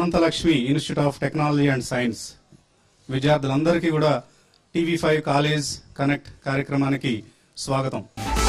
Ananthalakshmi institute of technology and science విద్యార్థులందరికీ కూడా TV five college connect కార్యక్రమానికి స్వాగతం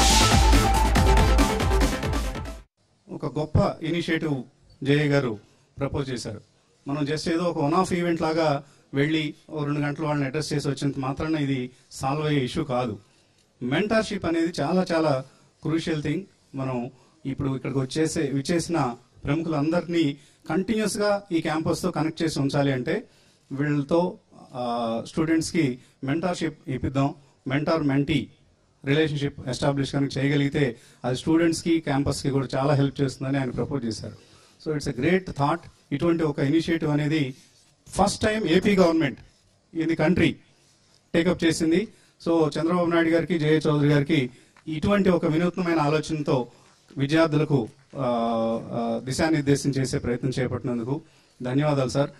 ఒక గొప్ప ఇనిషియేటివ్ జయ గారు ప్రపోజ్ చేశారు మనం జస్ట్ ఏదో ఒక వన్ ఆఫ్ ఈవెంట్ లాగా వెళ్ళి ఓ రెండు గంటలు వాళ్ళని అడ్రస్ చేసి వచ్చినంత మాత్రాన ఇది సాల్వ్ అయ్యే ఇష్యూ కాదు మెంటర్షిప్ అనేది చాలా చాలా క్రూషియల్ థింగ్ మనం ఇప్పుడు ఇక్కడికి వచ్చేసే విచ్చేసిన ప్రముఖులందరినీ కంటిన్యూస్ గా ఈ క్యాంపస్ తో కనెక్ట్ చేసి ఉంచాలి అంటే వీళ్ళతో స్టూడెంట్స్ కి మెంటార్షిప్ ఇప్పిద్దాం మెంటార్ మెంటీ రిలేషన్షిప్ ఎస్టాబ్లిష్ కనుక చేయగలిగితే అది స్టూడెంట్స్ కి క్యాంపస్ కి కూడా చాలా హెల్ప్ చేస్తుందని ఆయన ప్రపోజ్ చేశారు so it's a great thought ఇటువంటి ఒక ఇనిషియేటివ్ అనేది first time AP government in the country take up చేసింది సో చంద్రబాబు నాయుడు గారికి జయ చౌదరి గారికి ఇటువంటి ఒక వినూత్నమైన ఆలోచనతో విద్యార్థులకు ఆ, ఆ, దిశానిర్దేశం చేసే ప్రయత్నం చేపట్టినందుకు ధన్యవాదాలు సార్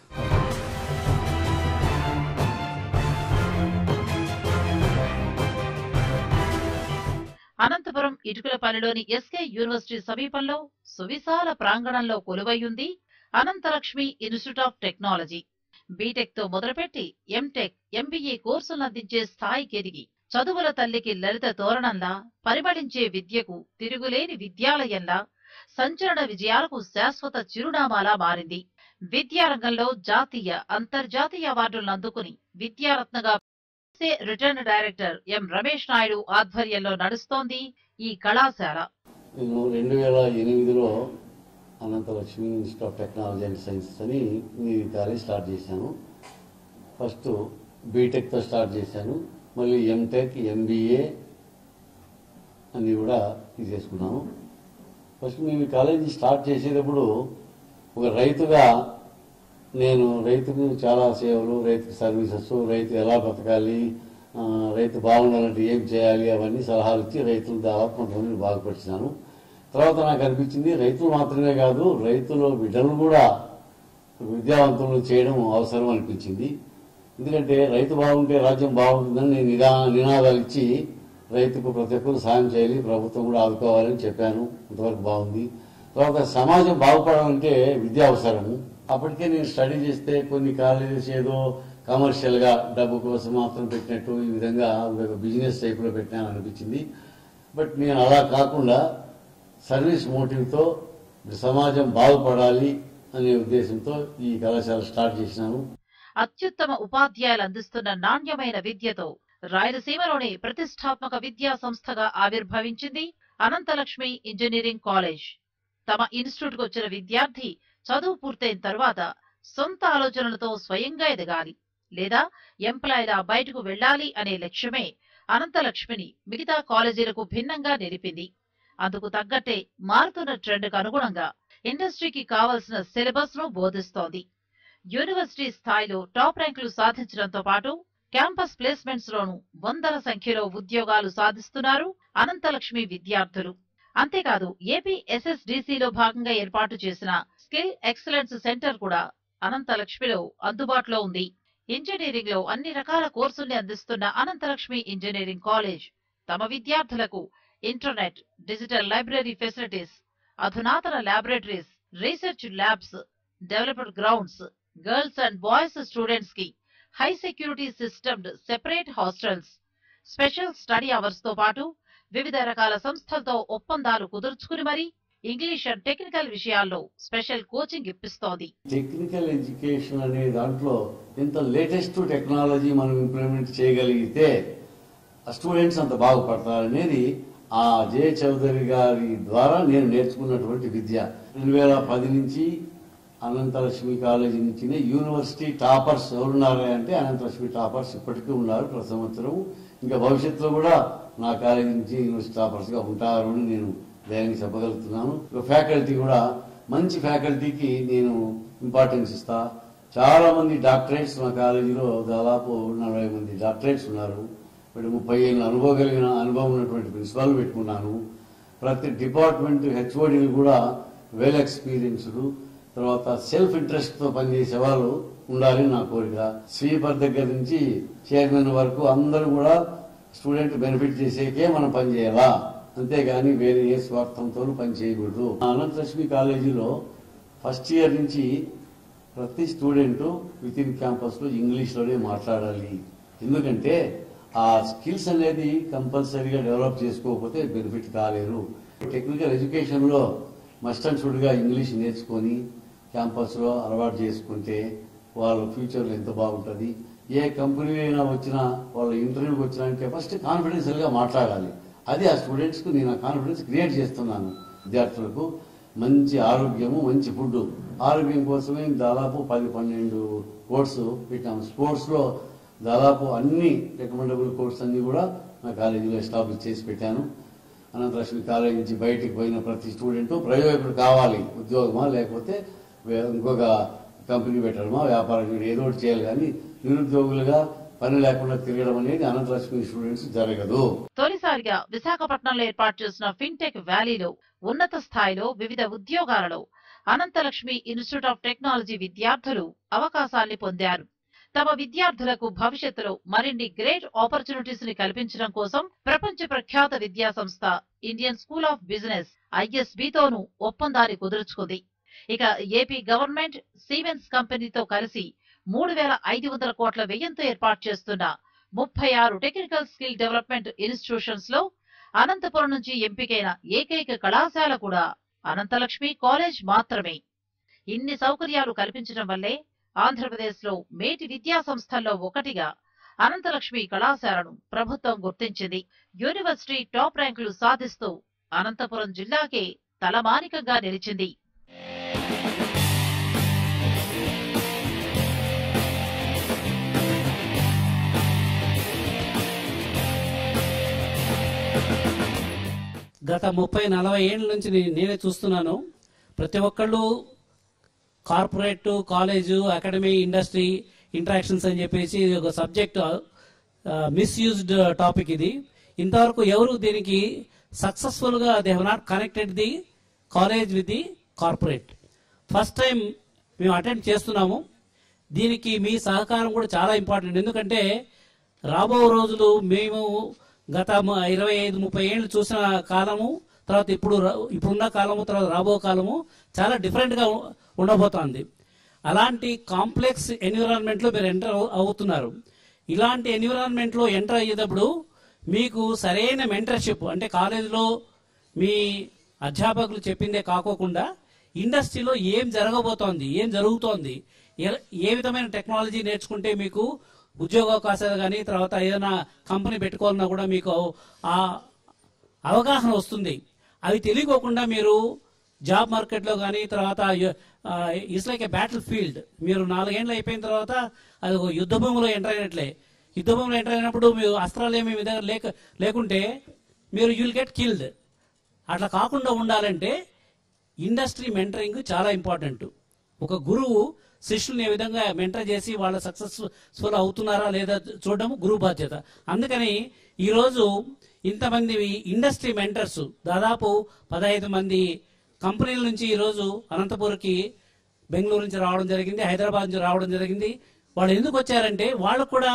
అనంతపురం ఇటుకలపల్లిలోని ఎస్కే యూనివర్సిటీ సమీపంలో సువిశాల ప్రాంగణంలో కొలువైయుంది Ananthalakshmi institute of technology B Tech తో మొదలుపెట్టి ఎంటెక్ ఎంబీఏ కోర్సులను అందించే స్థాయికి ఎదిగి చదువుల తల్లికి లలిత తోరణంలా పరిమళించే విద్యకు తిరుగులేని విద్యాలయంలా సంచలన విజయాలకు శాశ్వత చిరునామాలా మారింది విద్యారంగంలో జాతీయ అంతర్జాతీయ అవార్డులను అందుకుని విద్యారత్నగా సే రిటర్న్ డైరెక్టర్ ఎం రమేష్ నాయుడు ఆధ్వర్యంలో నడుస్తోంది ఈ కళాశాల నేను రెండు వేల ఎనిమిదిలో Ananthalakshmi institute of technology and science అని నేను కాలేజ్ స్టార్ట్ చేశాను ఫస్ట్ బీటెక్తో స్టార్ట్ చేశాను మళ్ళీ ఎంటెక్ ఎంబీఏ అన్నీ కూడా తీసేసుకున్నాను ఫస్ట్ మేము ఈ కాలేజీ స్టార్ట్ చేసేటప్పుడు ఒక రైతుగా నేను రైతుకు చాలా సేవలు రైతుకు సర్వీసెస్ రైతు ఎలా బతకాలి ఆ, రైతు బాగుండాలంటే ఏం చేయాలి అవన్నీ సలహాలు ఇచ్చి రైతులు దాదాపు కొంతమందిని బాగుపరిచినాను తర్వాత నాకు అనిపించింది రైతులు మాత్రమే కాదు రైతుల బిడ్డలు కూడా విద్యావంతులను చేయడం అవసరం అనిపించింది ఎందుకంటే రైతు బాగుంటే రాజ్యం బాగుంటుందని నేను నిదా నినాదాలు ఇచ్చి రైతుకు ప్రతి ఒక్కరు సాయం చేయాలి ప్రభుత్వం కూడా ఆదుకోవాలని చెప్పాను ఇంతవరకు బాగుంది తర్వాత సమాజం బాగుపడాలంటే విద్య అవసరము అప్పటికే నేను స్టడీ చేస్తే కొన్ని కాలేజెస్ ఏదో కమర్షియల్ గా డబ్బు కోసం మాత్రం పెట్టినట్టు ఈ విధంగా ఒక బిజినెస్ టైప్ లో పెట్టినాను అనిపించింది బట్ నేను అలా కాకుండా సర్వీస్ మోటివ్తో సమాజం బాగుపడాలి అనే ఉద్దేశంతో ఈ కళాశాల స్టార్ట్ చేసినాను అత్యుత్తమ ఉపాధ్యాయులు అందిస్తున్న నాణ్యమైన విద్యతో రాయలసీమలోని ప్రతిష్టాత్మక విద్యా సంస్థగా ఆవిర్భవించింది అనంతలక్ష్మి ఇంజనీరింగ్ కాలేజ్ తమ ఇన్స్టిట్యూట్ కు వచ్చిన విద్యార్థి చదువు పూర్తయిన తర్వాత సొంత ఆలోచనలతో స్వయంగా ఎదగాలి లేదా ఎంప్లాయీలా బయటకు వెళ్ళాలి అనే లక్ష్యమే అనంతలక్ష్మిని మిగతా కాలేజీలకు భిన్నంగా నిలిపింది అందుకు తగ్గట్టే మారుతున్న ట్రెండ్కు అనుగుణంగా ఇండస్ట్రీకి కావలసిన సిలబస్ ను బోధిస్తోంది యూనివర్సిటీ స్థాయిలో టాప్ ర్యాంకులు సాధించడంతో పాటు క్యాంపస్ ప్లేస్మెంట్స్ లోను వందల సంఖ్యలో ఉద్యోగాలు సాధిస్తున్నారు అనంతలక్ష్మి విద్యార్థులు అంతేకాదు ఏపీ ఎస్ఎస్డిసిలో భాగంగా ఏర్పాటు చేసిన స్కిల్ ఎక్సలెన్స్ సెంటర్ కూడా అనంతలక్ష్మిలో అందుబాటులో ఉంది ఇంజనీరింగ్ లో అన్ని రకాల కోర్సుల్ని అందిస్తున్న అనంతలక్ష్మి ఇంజనీరింగ్ కాలేజ్ తమ విద్యార్థులకు ఇంటర్నెట్ డిజిటల్ లైబ్రరీ ఫెసిలిటీస్ అధునాతన laboratories research labs developed grounds girls and boys students కి high security systemed separate hostels special study hours తో పాటు వివిధ రకాల సంస్థలతో ఒప్పందాలు కుదుర్చుకుని మరి ఇంగ్లీష్ అండ్ టెక్నికల్ విషయాల్లో స్పెషల్ కోచింగ్ ఇప్పిస్తోంది టెక్నికల్ ఎడ్యుకేషన్ అనే దాంట్లో ఎంత లేటెస్ట్ టెక్నాలజీ మనం ఇంప్లిమెంట్ చేయగలిగితే స్టూడెంట్స్ అంత బాగుపడతారనేది ఆ జే చౌదరి గారి ద్వారా నేను నేర్చుకున్నటువంటి విద్య రెండు వేల పది నుంచి అనంతలక్ష్మి కాలేజీ నుంచి యూనివర్సిటీ టాపర్స్ ఎవరున్నారు అంటే అనంతలక్ష్మి టాపర్స్ ఇప్పటికీ ఉన్నారు ప్రతి సంవత్సరం ఇంకా భవిష్యత్తులో కూడా నా కాలేజీ నుంచి యూనివర్సిటీ టాపర్స్ గా ఉంటారు అని నేను ధైర్యంగా చెప్పగలుగుతున్నాను ఫ్యాకల్టీ కూడా మంచి ఫ్యాకల్టీకి నేను ఇంపార్టెన్స్ ఇస్తా చాలా మంది డాక్టరేట్స్ మా కాలేజీలో దాదాపు నలభై మంది డాక్టరేట్స్ ఉన్నారు ఇప్పుడు ముప్పై ఏళ్ళ అనుభవం కలిగిన అనుభవం ఉన్నటువంటి ప్రిన్సిపాల్ పెట్టుకున్నాను ప్రతి డిపార్ట్మెంట్ హెచ్ఓడీలు కూడా వెల్ ఎక్స్పీరియన్స్డ్ తర్వాత సెల్ఫ్ ఇంట్రెస్ట్ తో పనిచేసే వాళ్ళు ఉండాలని నా కోరిక స్వీపర్ దగ్గర నుంచి చైర్మన్ వరకు అందరూ కూడా స్టూడెంట్ బెనిఫిట్ చేసేకే మనం పనిచేయాలా అంతేగాని వేరే ఏ స్వార్థంతో పని చేయకూడదు అనంతలక్ష్మి కాలేజీలో ఫస్ట్ ఇయర్ నుంచి ప్రతి స్టూడెంట్ విత్ ఇన్ క్యాంపస్లో ఇంగ్లీష్లోనే మాట్లాడాలి ఎందుకంటే ఆ స్కిల్స్ అనేది కంపల్సరీగా డెవలప్ చేసుకోకపోతే బెనిఫిట్ కాలేరు టెక్నికల్ ఎడ్యుకేషన్లో మస్ట్ అండ్ షుడ్గా ఇంగ్లీష్ నేర్చుకొని క్యాంపస్లో అలవాటు చేసుకుంటే వాళ్ళ ఫ్యూచర్లో ఎంత బాగుంటుంది ఏ కంపెనీ అయినా వచ్చినా వాళ్ళ ఇంటర్వ్యూకి వచ్చినాక ఫస్ట్ కాన్ఫిడెన్షియల్గా మాట్లాడాలి అది ఆ స్టూడెంట్స్కు నేను ఆ కాన్ఫిడెన్స్ క్రియేట్ చేస్తున్నాను విద్యార్థులకు మంచి ఆరోగ్యము మంచి ఫుడ్ ఆరోగ్యం కోసమే దాదాపు పది పన్నెండు కోర్స్ పెట్టాము స్పోర్ట్స్లో దాదాపు అన్ని రికమెండబుల్ కోర్స్ అన్ని కూడా నా కాలేజీలో ఎస్టాబ్లిష్ చేసి పెట్టాను అనంతలక్ష్మి కాలేజీ నుంచి బయటికి పోయిన ప్రతి స్టూడెంట్ ప్రయోజకుడు కావాలి ఉద్యోగమా లేకపోతే వే- ఇంకొక కంపెనీ పెట్టడమా వ్యాపారం చేయడం ఏదో ఒకటి చేయాలి కానీ నిరుద్యోగులుగా పని లేకుండా తిరగడం అనేది అనంతలక్ష్మి స్టూడెంట్స్ జరగదు తొలిసారిగా విశాఖపట్నంలో ఏర్పాటు చేసిన ఫిన్టెక్ వ్యాలీలో ఉన్నత స్థాయిలో వివిధ ఉద్యోగాలలో అనంతలక్ష్మి ఇన్స్టిట్యూట్ ఆఫ్ టెక్నాలజీ విద్యార్థులు అవకాశాల్ని పొందారు తమ విద్యార్థులకు భవిష్యత్తులో మరిన్ని గ్రేట్ ఆపర్చునిటీస్ ని కల్పించడం కోసం ప్రపంచ ప్రఖ్యాత విద్యా సంస్థ ఇండియన్ స్కూల్ ఆఫ్ బిజినెస్ ఐఎస్బితోనూ ఒప్పందాన్ని కుదుర్చుకుంది ఇక ఏపీ గవర్నమెంట్ సీమెన్స్ కంపెనీతో కలిసి మూడు వేల ఐదు వందల కోట్ల వ్యయంతో ఏర్పాటు చేస్తున్న ముప్పై ఆరు టెక్నికల్ స్కిల్ డెవలప్మెంట్ ఇన్స్టిట్యూషన్స్ లో అనంతపురం నుంచి ఎంపికైన ఏకైక కళాశాల కూడా అనంతలక్ష్మి కాలేజ్ మాత్రమే ఇన్ని సౌకర్యాలు కల్పించడం వల్లే ఆంధ్రప్రదేశ్ లో మేటి విద్యా సంస్థల్లో ఒకటిగా అనంతలక్ష్మి కళాశాలను ప్రభుత్వం గుర్తించింది యూనివర్సిటీ టాప్ ర్యాంకులు సాధిస్తూ అనంతపురం జిల్లాకే తలమానికంగా నిలిచింది గత ముప్పై నలభై ఏళ్ళ నుంచి నే- నేనే చూస్తున్నాను ప్రతి ఒక్కళ్ళు corporate college academy industry interactions అని చెప్పేసి ఇది ఒక సబ్జెక్ట్ మిస్యూజ్డ్ టాపిక్ ఇది ఇంతవరకు ఎవరు దీనికి సక్సెస్ఫుల్ గా they have not connected the college with the corporate first time మేము అటెండ్ చేస్తున్నాము దీనికి మీ సహకారం కూడా చాలా ఇంపార్టెంట్ ఎందుకంటే రాబో రోజులు మేము గత మ- ఇరవై ఐదు ముప్పై ఏళ్ళు చూసిన కాలము తర్వాత ఇప్పుడు రా- ఇప్పుడున్న కాలము తర్వాత రాబో కాలము చాలా డిఫరెంట్ గా ఉ- ఉండబోతోంది అలాంటి కాంప్లెక్స్ ఎన్విరాన్మెంట్ లో మీరు ఎంటర్ అవుతున్నారు ఇలాంటి ఎన్విరాన్మెంట్ లో ఎంటర్ అయ్యేటప్పుడు మీకు సరైన మెంటర్షిప్ అంటే కాలేజీలో మీ అధ్యాపకులు చెప్పిందే కాకోకుండా ఇండస్ట్రీలో ఏం జరగబోతోంది ఏం జరుగుతోంది ఏ- ఏ విధమైన టెక్నాలజీ నేర్చుకుంటే మీకు ఉద్యోగ అవకాశాలు కానీ తర్వాత ఏదైనా కంపెనీ పెట్టుకోవాలన్నా కూడా మీకు ఆ అవగాహన వస్తుంది అవి తెలియకోకుండా మీరు జాబ్ మార్కెట్లో కానీ తర్వాత it's like a battle field మీరు నాలుగేళ్ళు అయిపోయిన తర్వాత అది ఒక యుద్ధ భూమిలో ఎంటర్ అయినట్లే యుద్ధ భూమిలో ఎంటర్ అయినప్పుడు మీరు అస్త్రాలు ఏమి మీ దగ్గర లేక లేకుంటే మీరు యుల్ గెట్ కిల్డ్ అట్లా కాకుండా ఉండాలంటే ఇండస్ట్రీ మెంటరింగ్ చాలా ఇంపార్టెంట్ ఒక గురువు శిష్యుల్ని ఏ విధంగా మెంటర్ చేసి వాళ్ళ సక్సెస్ఫుల్ అవుతున్నారా లేదా చూడడం గురువు బాధ్యత అందుకని ఈరోజు ఇంతమంది ఇండస్ట్రీ మెంటర్స్ దాదాపు పదహైదు మంది కంపెనీల నుంచి ఈరోజు అనంతపూర్కి బెంగళూరు నుంచి రావడం జరిగింది హైదరాబాద్ నుంచి రావడం జరిగింది వాళ్ళు ఎందుకు వచ్చారంటే వాళ్ళు కూడా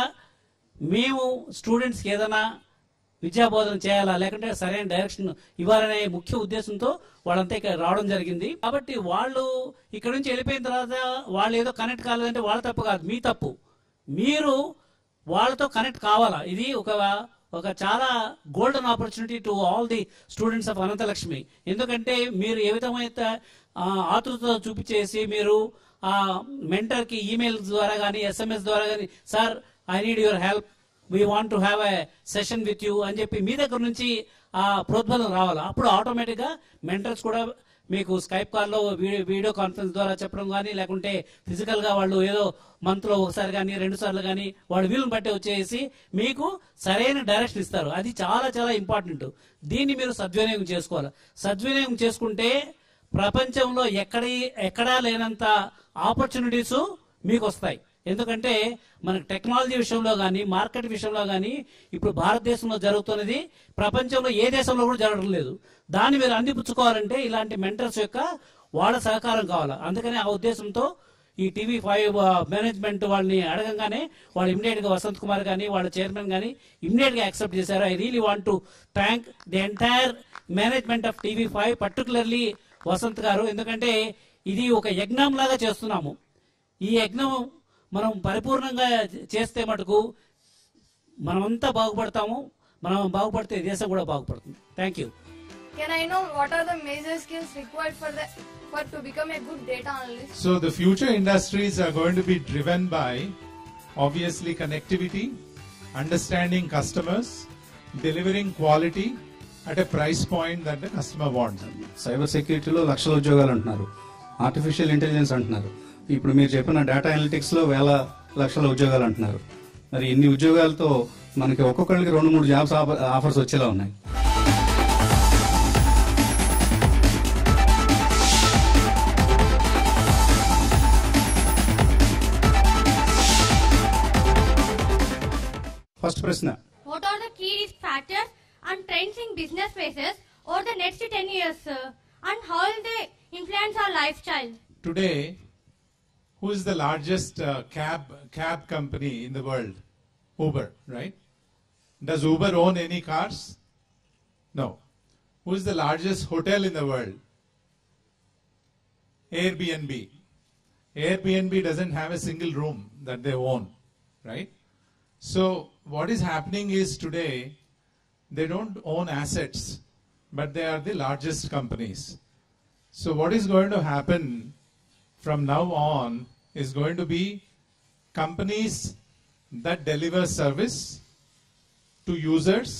మేము స్టూడెంట్స్కి ఏదైనా విద్యాబోధన చేయాలా లేకుంటే సరైన డైరెక్షన్ ఇవ్వాలనే ముఖ్య ఉద్దేశంతో వాళ్ళంతా ఇక్కడ రావడం జరిగింది కాబట్టి వాళ్ళు ఇక్కడ నుంచి వెళ్ళిపోయిన తర్వాత వాళ్ళు ఏదో కనెక్ట్ కాలేదంటే వాళ్ళ తప్పు కాదు మీ తప్పు మీరు వాళ్ళతో కనెక్ట్ కావాలా ఇది ఒక ఒక చాలా golden opportunity to all the students of Ananthalakshmi ఎందుకంటే మీరు ఏ విధమైన ఆ, ఆతృత చూపించేసి మీరు ఆ మెంటర్ కి ఈమెయిల్ ద్వారా కానీ ఎస్ఎంఎస్ ద్వారా కానీ sir I need your help we want to have a session with you అని చెప్పి మీ దగ్గర నుంచి ఆ ప్రోద్బలం రావాలి అప్పుడు ఆటోమేటిక్ గా మెంటర్స్ కూడా మీకు స్కైప్ కాల్లో వీడియో కాన్ఫరెన్స్ ద్వారా చెప్పడం కానీ లేకుంటే ఫిజికల్ గా వాళ్ళు ఏదో మంత్ లో ఒకసారి కానీ రెండు సార్లు కానీ వాళ్ళ వీలుని బట్టి వచ్చేసి మీకు సరైన డైరెక్షన్ ఇస్తారు అది చాలా చాలా ఇంపార్టెంట్ దీన్ని మీరు సద్వినియోగం చేసుకోవాలి సద్వినియోగం చేసుకుంటే ప్రపంచంలో ఎక్కడి ఎక్కడా లేనంత ఆపర్చునిటీస్ మీకు వస్తాయి ఎందుకంటే మనకు టెక్నాలజీ విషయంలో కానీ మార్కెట్ విషయంలో కానీ ఇప్పుడు భారతదేశంలో జరుగుతున్నది ప్రపంచంలో ఏ దేశంలో కూడా జరగడం లేదు దాన్ని మీరు అందిపుచ్చుకోవాలంటే ఇలాంటి మెంటర్స్ యొక్క వాళ్ళ సహకారం కావాలి అందుకని ఆ ఉద్దేశంతో ఈ టీవీ ఫైవ్ మేనేజ్మెంట్ వాళ్ళని అడగంగానే వాళ్ళు ఇమ్మీడియట్ గా వసంత్ కుమార్ గానీ వాళ్ళ చైర్మన్ గానీ ఇమ్మీడియట్ గా యాక్సెప్ట్ చేశారు I really want to thank the entire management of TV five particularly Vasanth గారు ఎందుకంటే ఇది ఒక యజ్ఞం లాగా చేస్తున్నాము ఈ యజ్ఞం మనం పరిపూర్ణంగా చేస్తే మటుకు మనమంతా బాగుపడతాము మనం బాగుపడితే దేశం కూడా బాగుపడుతుంది thank you Can I know what are the major skills required for the for to become a good data analyst? So the future industries are going to be driven by obviously connectivity, understanding customers, delivering quality at a price point that the customer wants. Cyber సెక్యూరిటీలో లక్షల ఉద్యోగాలు అంటున్నారు artificial intelligence అంటున్నారు ఇప్పుడు మీరు చెప్పిన data analytics లో వేల లక్షల ఉద్యోగాలు అంటున్నారు మరి ఇన్ని ఉద్యోగాలతో మనకి ఒక్కొక్కరికి రెండు మూడు జాబ్స్ ఆఫర్స్ వచ్చేలా ఉన్నాయి ఫస్ట్ ప్రశ్న What are the key risk factors and trends in business faces over the next 10 years, sir? And how will they influence our lifestyle? Today, who is the largest uh, cab cab company in the world? Uber, right? Does Uber own any cars? No. Who is the largest hotel in the world? Airbnb. Airbnb doesn't have a single room that they own, right? So what is happening is today they don't own assets, but they are the largest companies. So what is going to happen from now on is going to be companies that deliver service to users.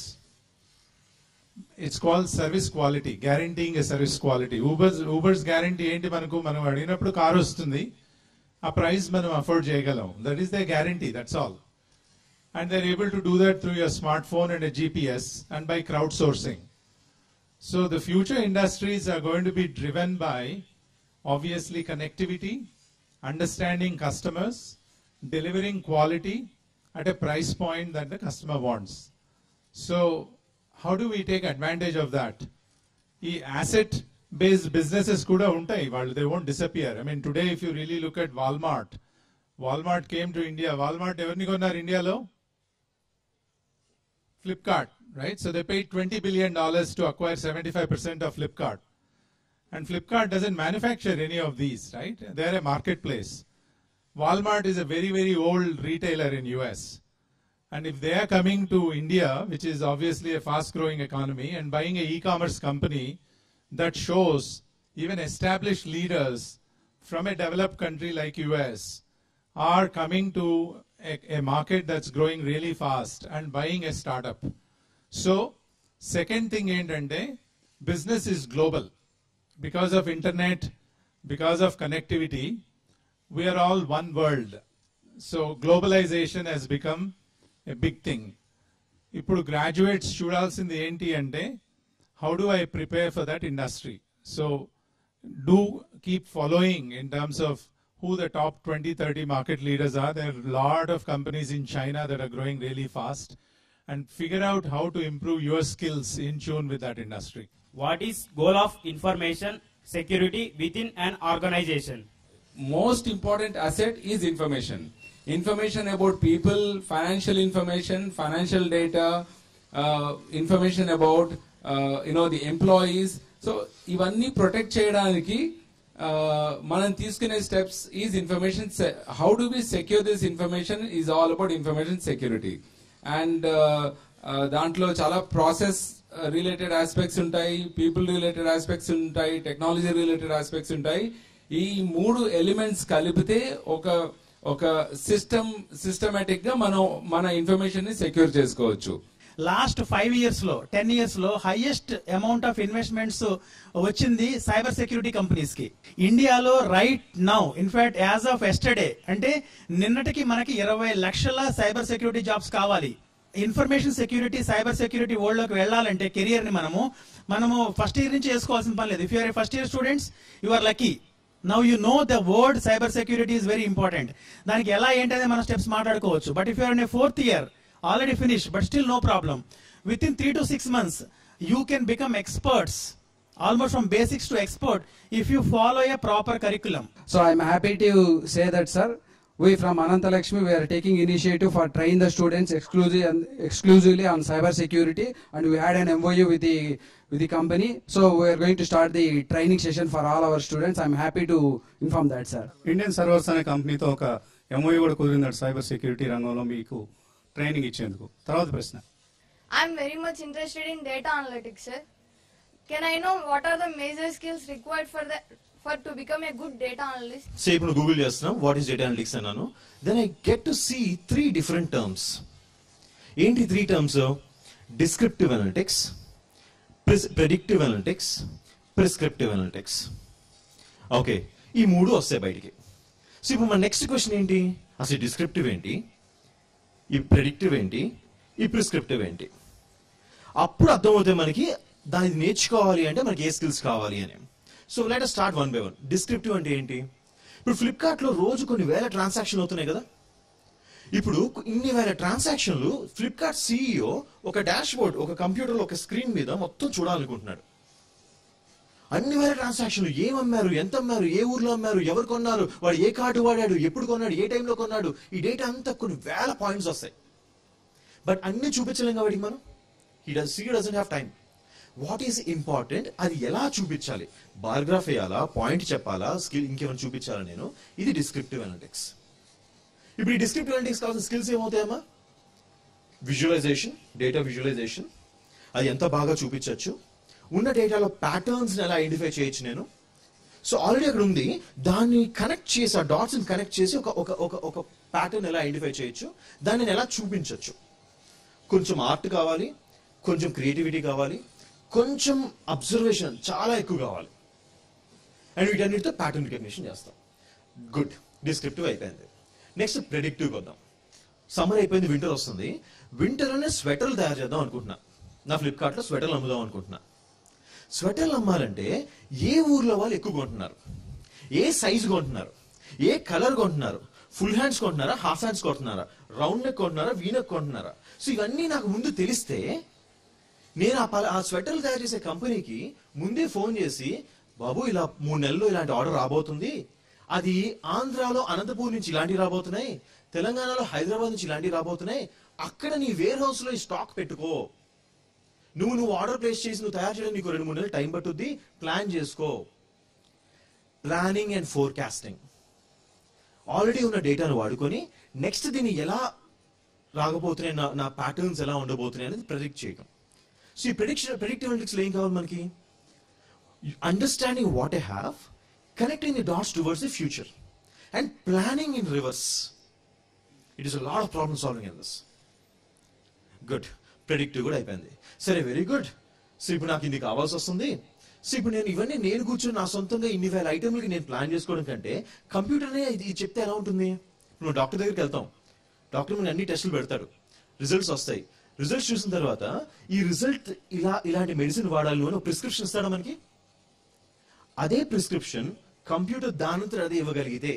It's called service quality, guaranteeing a service quality. Uber's Uber's guarantee ఏంటి మనకు మనం అడిగినప్పుడు car వస్తుంది ఆ price మనం afford చేయగలం that is the guarantee that's all and they're able to do that through your smartphone and a GPS and by crowdsourcing. So the future industries are going to be driven by obviously connectivity, understanding customers, delivering quality at a price point that the customer wants. So how do we take advantage of that? ఈ asset based businesses కూడా ఉంటాయి వాళ్ళు they won't disappear. I mean today if you really look at Walmart, Walmart came to India. Walmart ఎవరిని కొన్నారు ఇండియాలో Flipkart, right? So they paid $20 billion to acquire 75% of Flipkart. And Flipkart doesn't manufacture any of these, right? They're a marketplace. Walmart is a very, very old retailer in US. And if they are coming to India, which is obviously a fast growing economy, and buying a e-commerce company that shows even established leaders from a developed country like US are coming to a, a market that's growing really fast and buying a startup. So, second thing ఏంటంటే business is global. Because of internet, because of connectivity, we are all one world. So globalization has become a big thing. ఇప్పుడు graduates చూడాల్సింది ఏంటి అంటే how do I prepare for that industry so do keep following in terms of who the top 20, 30 market leaders are. There are a lot of companies in China that are growing really fast. And figure out how to improve your skills in tune with that industry. What is goal of information security within an organization? most important asset is information. Information about people, financial information, financial data, uh, information about uh, you know the employees. So ఇవన్నీ protect చేయడానికి uh, మనం తీసుకునే steps is information how do we secure this information is all about information security and దాంట్లో చాలా process related aspects ఉంటాయి people related aspects ఉంటాయి technology related aspects ఉంటాయి ఈ మూడు ఎలిమెంట్స్ కలిపితే ఒక ఒక సిస్టమ్ సిస్టమేటిక్ గా మనం మన ఇన్ఫర్మేషన్ ని సెక్యూర్ చేసుకోవచ్చు లాస్ట్ ఫైవ్ ఇయర్స్ లో టెన్ ఇయర్స్ లో హైయెస్ట్ అమౌంట్ ఆఫ్ ఇన్వెస్ట్మెంట్స్ వచ్చింది సైబర్ సెక్యూరిటీ కంపెనీస్ కి ఇండియాలో right now in fact as of yesterday అంటే నిన్నటికి మనకి ఇరవై లక్షల సైబర్ సెక్యూరిటీ జాబ్స్ కావాలి information security cyber security world లోకి వెళ్ళాలంటే కెరియర్ ని మనము మనము ఫస్ట్ ఇయర్ నుంచి చేసుకోవాల్సిన పని లేదు if you're first year students you are lucky now you know the word cyber security is very important దానికి ఎలా ఏంటనే మనం స్టెప్స్ మాట్లాడుకోవచ్చు but if you're in fourth year already finish but still no problem with in three to six months you can become experts almost from basics to expert if you follow a proper curriculum So I'm happy to say that, sir, we from Anantalakshmi, we are taking initiative for train the students exclusively, exclusively on cyber security and we had an MOU with the, with the company. So we are going to start the training session for all our students. I'm happy to inform that, sir. Indian servers అనే కంపెనీతో ఒక MoU కూడా కుదిరిందట cyber security రంగంలో మీకు training ఇచ్చేందుకు తర్వాత ప్రశ్న I'm very much interested in data analytics, sir. Can I know what are the major skills required for the for to become a good data analyst? సే ఇప్పుడు గూగుల్ చేస్తున్నాం what is data analytics అన్నాను then I get to see three different terms ఏంటి three terms descriptive analytics predictive analytics prescriptive analytics okay ఈ మూడు వస్తాయి బయటికి so ఇప్పుడు మన నెక్స్ట్ క్వశ్చన్ ఏంటి అసలు డిస్క్రిప్టివ్ ఏంటి ఈ ప్రెడిక్టివ్ ఏంటి ఈ ప్రిస్క్రిప్టివ్ ఏంటి అప్పుడు అర్థమవుతాయి మనకి దాన్ని నేర్చుకోవాలి అంటే మనకి ఏ స్కిల్స్ కావాలి అని so let start one by one descriptive అంటే ఏంటి ఇప్పుడు ఫ్లిప్కార్ట్ లో రోజు కొన్ని వేల ట్రాన్సాక్షన్ అవుతున్నాయి కదా ఇప్పుడు ఇన్ని వేల ట్రాన్సాక్షన్లు ఫ్లిప్కార్ట్ సిఇఓ ఒక డాష్ బోర్డ్ ఒక కంప్యూటర్ ఒక స్క్రీన్ మీద మొత్తం చూడాలనుకుంటున్నాడు అన్ని వేల ట్రాన్సాక్షన్లు ఏం అమ్మారు ఎంత అమ్మారు ఏ ఊర్లో అమ్మారు ఎవరు కొన్నారు వాడు ఏ కార్డు వాడాడు ఎప్పుడు కొన్నాడు ఏ టైంలో కొన్నాడు ఈ డేటా అంతా కొన్ని వేల పాయింట్స్ వస్తాయి బట్ అన్ని చూపించలేం కాబట్టి మనం he does see doesn't have time what is important అది ఎలా చూపించాలి బార్గ్రాఫ్ వేయాలా పాయింట్ చెప్పాలా స్కిల్ ఇంకేమైనా చూపించాలా నేను ఇది డిస్క్రిప్టివ్ అనలిటిక్స్ ఇప్పుడు ఈ డిస్క్రిప్టివ్ అనలిటిక్స్ కావాల్సిన స్కిల్స్ ఏమవుతాయమ్మా విజువలైజేషన్ డేటా విజువలైజేషన్ అది ఎంత బాగా చూపించవచ్చు ఉన్న డేటాలో ప్యాటర్న్స్ ఎలా ఐడెంటిఫై చేయొచ్చు నేను సో ఆల్రెడీ అక్కడ ఉంది దాన్ని కనెక్ట్ చేసి ఆ డాట్స్ కనెక్ట్ చేసి ఒక ఒక ఒక ఒక ప్యాటర్న్ ఎలా ఐడెంటిఫై చేయొచ్చు దాన్ని నేను ఎలా చూపించవచ్చు కొంచెం ఆర్ట్ కావాలి కొంచెం క్రియేటివిటీ కావాలి కొంచెం అబ్జర్వేషన్ చాలా ఎక్కువ కావాలి అండ్ వీటన్నిటితో ప్యాటర్న్ రికగ్నిషన్ చేస్తాం గుడ్ డిస్క్రిప్టివ్ అయిపోయింది నెక్స్ట్ ప్రెడిక్టివ్ వద్దాం సమ్మర్ అయిపోయింది వింటర్ వస్తుంది వింటర్ అనే స్వెటర్లు తయారు చేద్దాం అనుకుంటున్నా నా ఫ్లిప్కార్ట్లో స్వెటర్లు అమ్ముదాం అనుకుంటున్నా స్వెటర్లు అమ్మాలంటే ఏ ఊర్లో వాళ్ళు ఎక్కువ కొంటున్నారు ఏ సైజు కొంటున్నారు ఏ కలర్ కొంటున్నారు ఫుల్ హ్యాండ్స్ కొంటున్నారా హాఫ్ హ్యాండ్స్ కొంటున్నారా రౌండ్ నెక్ కొంటున్నారా వీ నెక్ కొంటున్నారా సో ఇవన్నీ నాకు ముందు తెలిస్తే నేను ఆ పల ఆ స్వెటర్లు తయారు చేసే కంపెనీకి ముందే ఫోన్ చేసి బాబు ఇలా మూడు నెలల్లో ఇలాంటి ఆర్డర్ రాబోతుంది అది ఆంధ్రాలో అనంతపూర్ నుంచి ఇలాంటివి రాబోతున్నాయి తెలంగాణలో హైదరాబాద్ నుంచి ఇలాంటివి రాబోతున్నాయి అక్కడ నీ వేర్ హౌస్ లో ఈ స్టాక్ పెట్టుకో నువ్వు నువ్వు ఆర్డర్ ప్లేస్ చేసి నువ్వు తయారు చేయడం నీకు రెండు మూడు నెలలు టైం పట్టుద్ది ప్లాన్ చేసుకో ప్లానింగ్ అండ్ ఫోర్కాస్టింగ్ ఆల్రెడీ ఉన్న డేటాను వాడుకొని నెక్స్ట్ దీన్ని ఎలా రాకపోతున్నాయి నా నా ప్యాటర్న్స్ ఎలా ఉండబోతున్నాయి అనేది ప్రెడిక్ట్ చేయడం సో ఈ ప్రిడిక్షన్ ప్రిడిక్టివ్ అనలిటిక్స్ ఏం కావాలి మనకి understanding what I have connecting the dots towards the future and planning in reverse it is a lot of problem solving in this good predictive కూడా అయిపోయింది సరే వెరీ గుడ్ సో ఇప్పుడు నాకు ఇది కావాల్సి వస్తుంది సో ఇప్పుడు నేను ఇవన్నీ నేను కూర్చొని నా సొంతంగా ఇన్ని వేల ఐటమ్లకి నేను ప్లాన్ చేసుకోవడం కంటే కంప్యూటర్నే ఇది ఇది చెప్తే ఎలా ఉంటుంది నువ్వు డాక్టర్ దగ్గరికి వెళ్తాం డాక్టర్ మనకి అన్ని టెస్టులు పెడతాడు రిజల్ట్స్ వస్తాయి రిజల్ట్స్ చూసిన తర్వాత ఈ రిజల్ట్ ఇలా ఇలాంటి మెడిసిన్ వాడాలి అని ప్రిస్క్రిప్షన్ ఇస్తాడా మనకి అదే ప్రిస్క్రిప్షన్ కంప్యూటర్ దానంతరం అదే ఇవ్వగలిగితే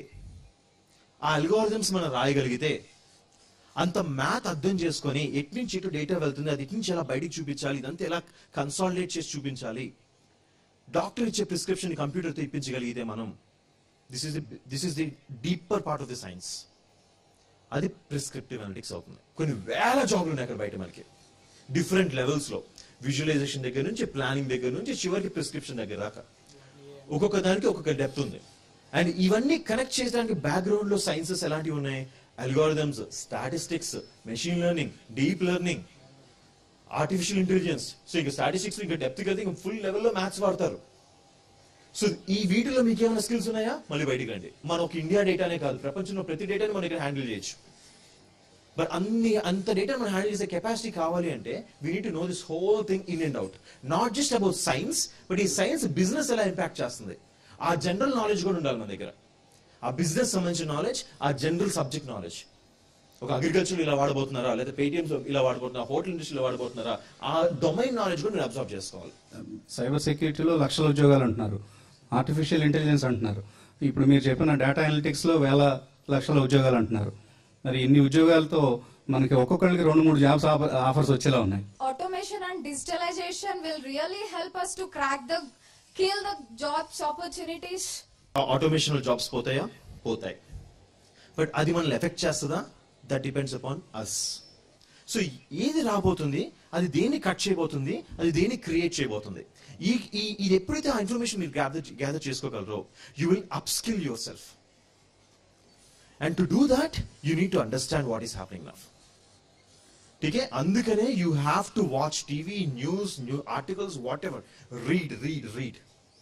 ఆ అల్గోరిథమ్స్ మనం రాయగలిగితే అంత మ్యాథ్ అర్థం చేసుకొని ఎటు నుంచి ఎటు డేటా వెళ్తుంది అది ఎటు నుంచి ఎలా బయటికి చూపించాలి ఇదంతా ఎలా కన్సాలిడేట్ చేసి చూపించాలి డాక్టర్ ఇచ్చే ప్రిస్క్రిప్షన్ కంప్యూటర్తో ఇప్పించగలిగితే మనం this is this is the deeper part of the science అది ప్రిస్క్రిప్టివ్ అనలిటిక్స్ అవుతుంది కొన్ని వేల జాబ్లు ఉన్నాయి అక్కడ బయట మనకి డిఫరెంట్ లెవెల్స్ లో విజువలైజేషన్ దగ్గర నుంచి ప్లానింగ్ దగ్గర నుంచి చివరికి ప్రిస్క్రిప్షన్ దగ్గర దాకా ఒక్కొక్క దానికి ఒక్కొక్క డెప్త్ ఉంది అండ్ ఇవన్నీ కనెక్ట్ చేయడానికి బ్యాక్గ్రౌండ్ లో సైన్సెస్ ఎలాంటివి ఉన్నాయి algorithms statistics machine learning deep learning artificial intelligence so ఇంకా స్టాటిస్టిక్స్ ఇంకా డెప్త్ కదా ఇంకా ఫుల్ లెవెల్లో మ్యాథ్స్ వాడతారు సో ఈ వీటిలో మీకు ఏమైనా స్కిల్స్ ఉన్నాయా మళ్ళీ బయటికి రండి మన ఒక ఇండియా డేటానే కాదు ప్రపంచంలో ప్రతి డేటాని మనం ఇక్కడ హ్యాండిల్ చేయొచ్చు బట్ అన్ని అంత డేటా మనం హ్యాండిల్ చేసే కెపాసిటీ కావాలి అంటే we need to know this whole thing in and out not just about science but ఈ సైన్స్ బిజినెస్ ఎలా ఇంపాక్ట్ చేస్తుంది ఆ జనరల్ నాలెడ్జ్ కూడా ఉండాలి మన దగ్గర ఆ బిజినెస్ సంబంధించిన నాలెడ్జ్ ఆ జనరల్ సబ్జెక్ట్ నాలెడ్జ్ ఒక అగ్రికల్చర్ ఇలా వాడబోతున్నారా లేదా పేటిఎం ఇలా వాడబోతున్నారా హోటల్ ఇండస్ట్రీలో వాడబోతున్నారా ఆ డొమైన్ నాలెడ్జ్ కూడా మీరు అబ్జర్వ్ చేసుకోవాలి సైబర్ సెక్యూరిటీలో లక్షల ఉద్యోగాలు అంటున్నారు ఆర్టిఫిషియల్ ఇంటెలిజెన్స్ అంటున్నారు ఇప్పుడు మీరు చెప్పిన డేటా అనలిటిక్స్ లో వేల లక్షల ఉద్యోగాలు అంటున్నారు మరి ఇన్ని ఉద్యోగాలతో మనకి ఒక్కొక్కరికి రెండు మూడు జాబ్స్ ఆఫర్స్ వచ్చేలా ఉన్నాయి automation and digitalization will really help us to crack the kill the jobs opportunities automation jobs పోతాయా పోతాయి బట్ అది మనల్ని ఎఫెక్ట్ చేస్తుందా that depends upon us so ఏది రాబోతుంది అది దేన్ని కట్ చేయబోతుంది అది దేన్ని క్రియేట్ చేయబోతుంది ఈ ఈ ఇది ఎప్పుడైతే ఆ ఇన్ఫర్మేషన్ మీరు గ్యాదర్ గ్యాదర్ చేసుకోగలరో you will upskill your self and to do that you need to understand what is happening now ఠీకే అందుకనే you have to watch TV news new articles whatever read read read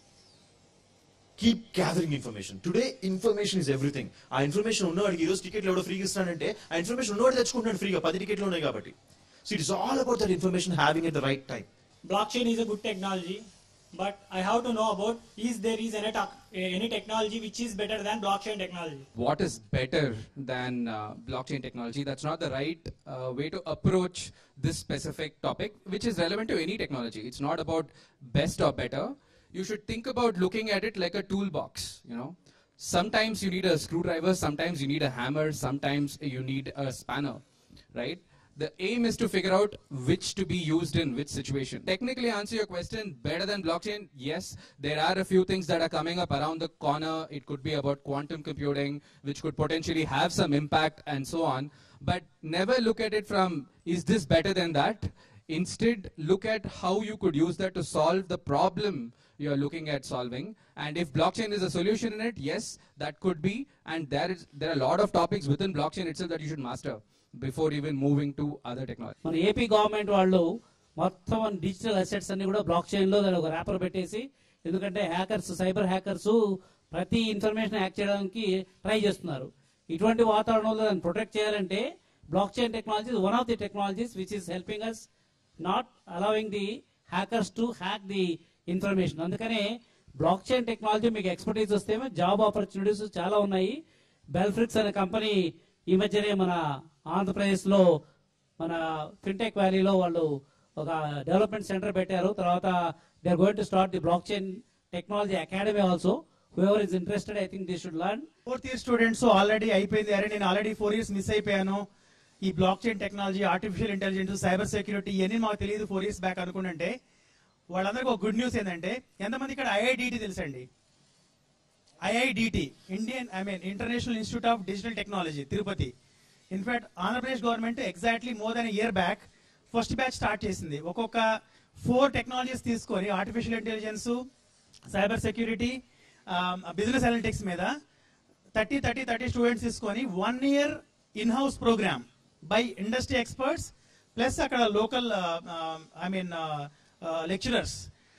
keep gathering information today information is everything ఆ information ఉన్నవాడికి ఈరోజు టికెట్లు ఎవడో ఫ్రీగా ఇస్తానంటే ఆ ఇన్ఫర్మేషన్ ఉన్నవాడు తెచ్చుకుంటాడు ఫ్రీగా పది టికెట్లు ఉన్నాయి కాబట్టి so it is all about that information having at the right time blockchain is a good technology but i have to know about is there is any, tech- any technology which is better than blockchain technology what is better than uh, blockchain technology that's not the right uh, way to approach this specific topic which is relevant to any technology it's not about best or better you should think about looking at it like a toolbox you know sometimes you need a screwdriver sometimes you need a hammer sometimes you need a spanner right the aim is to figure out which to be used in which situation. Technically, answer your question better than blockchain. Yes, there are a few things that are coming up around the corner. It could be about quantum computing, which could potentially have some impact and so on. But never look at it from is this better than that? Instead, look at how you could use that to solve the problem you're looking at solving. And if blockchain is a solution in it, yes, that could be. And there is there are a lot of topics within blockchain itself that you should master before even moving to other technology. మన AP government వాళ్ళు మొత్తం digital assets అన్ని కూడా block chain లో దాని ఒక wrapper పెట్టేసి ఎందుకంటే హ్యాకర్స్ సైబర్ హ్యాకర్స్ ప్రతి ఇన్ఫర్మేషన్ హ్యాక్ చేయడానికి ట్రై చేస్తున్నారు ఇటువంటి వాతావరణంలో దాన్ని ప్రొటెక్ట్ చేయాలంటే blockchain technology one of the technologies which is helping us not allowing the hackers to hack the information అందుకనే బ్లాక్ చైన్ టెక్నాలజీ మీకు ఎక్స్పర్టీస్ వస్తేమో జాబ్ ఆపర్చునిటీస్ చాలా ఉన్నాయి బెల్ఫ్రిక్స్ అనే కంపెనీ ఈ మధ్యనే మన ఆంధ్రప్రదేశ్ లో మన ఫిన్టెక్ వ్యాలీలో వాళ్ళు ఒక డెవలప్మెంట్ సెంటర్ పెట్టారు తర్వాత they are going to start the blockchain technology academy also whoever is interested I think they should learn fourth year students already అయిపోయింది అరే నేను ఆల్రెడీ ఫోర్ ఇయర్స్ మిస్ అయిపోయాను ఈ blockchain technology artificial intelligence cyber security ఇవన్నీ మాకు తెలియదు four years back అనుకుంటే వాళ్ళందరికీ ఒక గుడ్ న్యూస్ ఏంటంటే ఎంతమంది ఇక్కడ ఐఐడిటి తెలుసండి IIDT Indian I mean international institute of digital technology Tirupati in fact Andhra Pradesh government exactly more than year back first batch start చేసింది ఒక్కొక్క ఫోర్ టెక్నాలజీస్ తీసుకొని artificial intelligence cyber security business analytics మీద థర్టీ థర్టీ థర్టీ స్టూడెంట్స్ తీసుకొని one year in house program by industry experts plus అక్కడ local I mean lecturers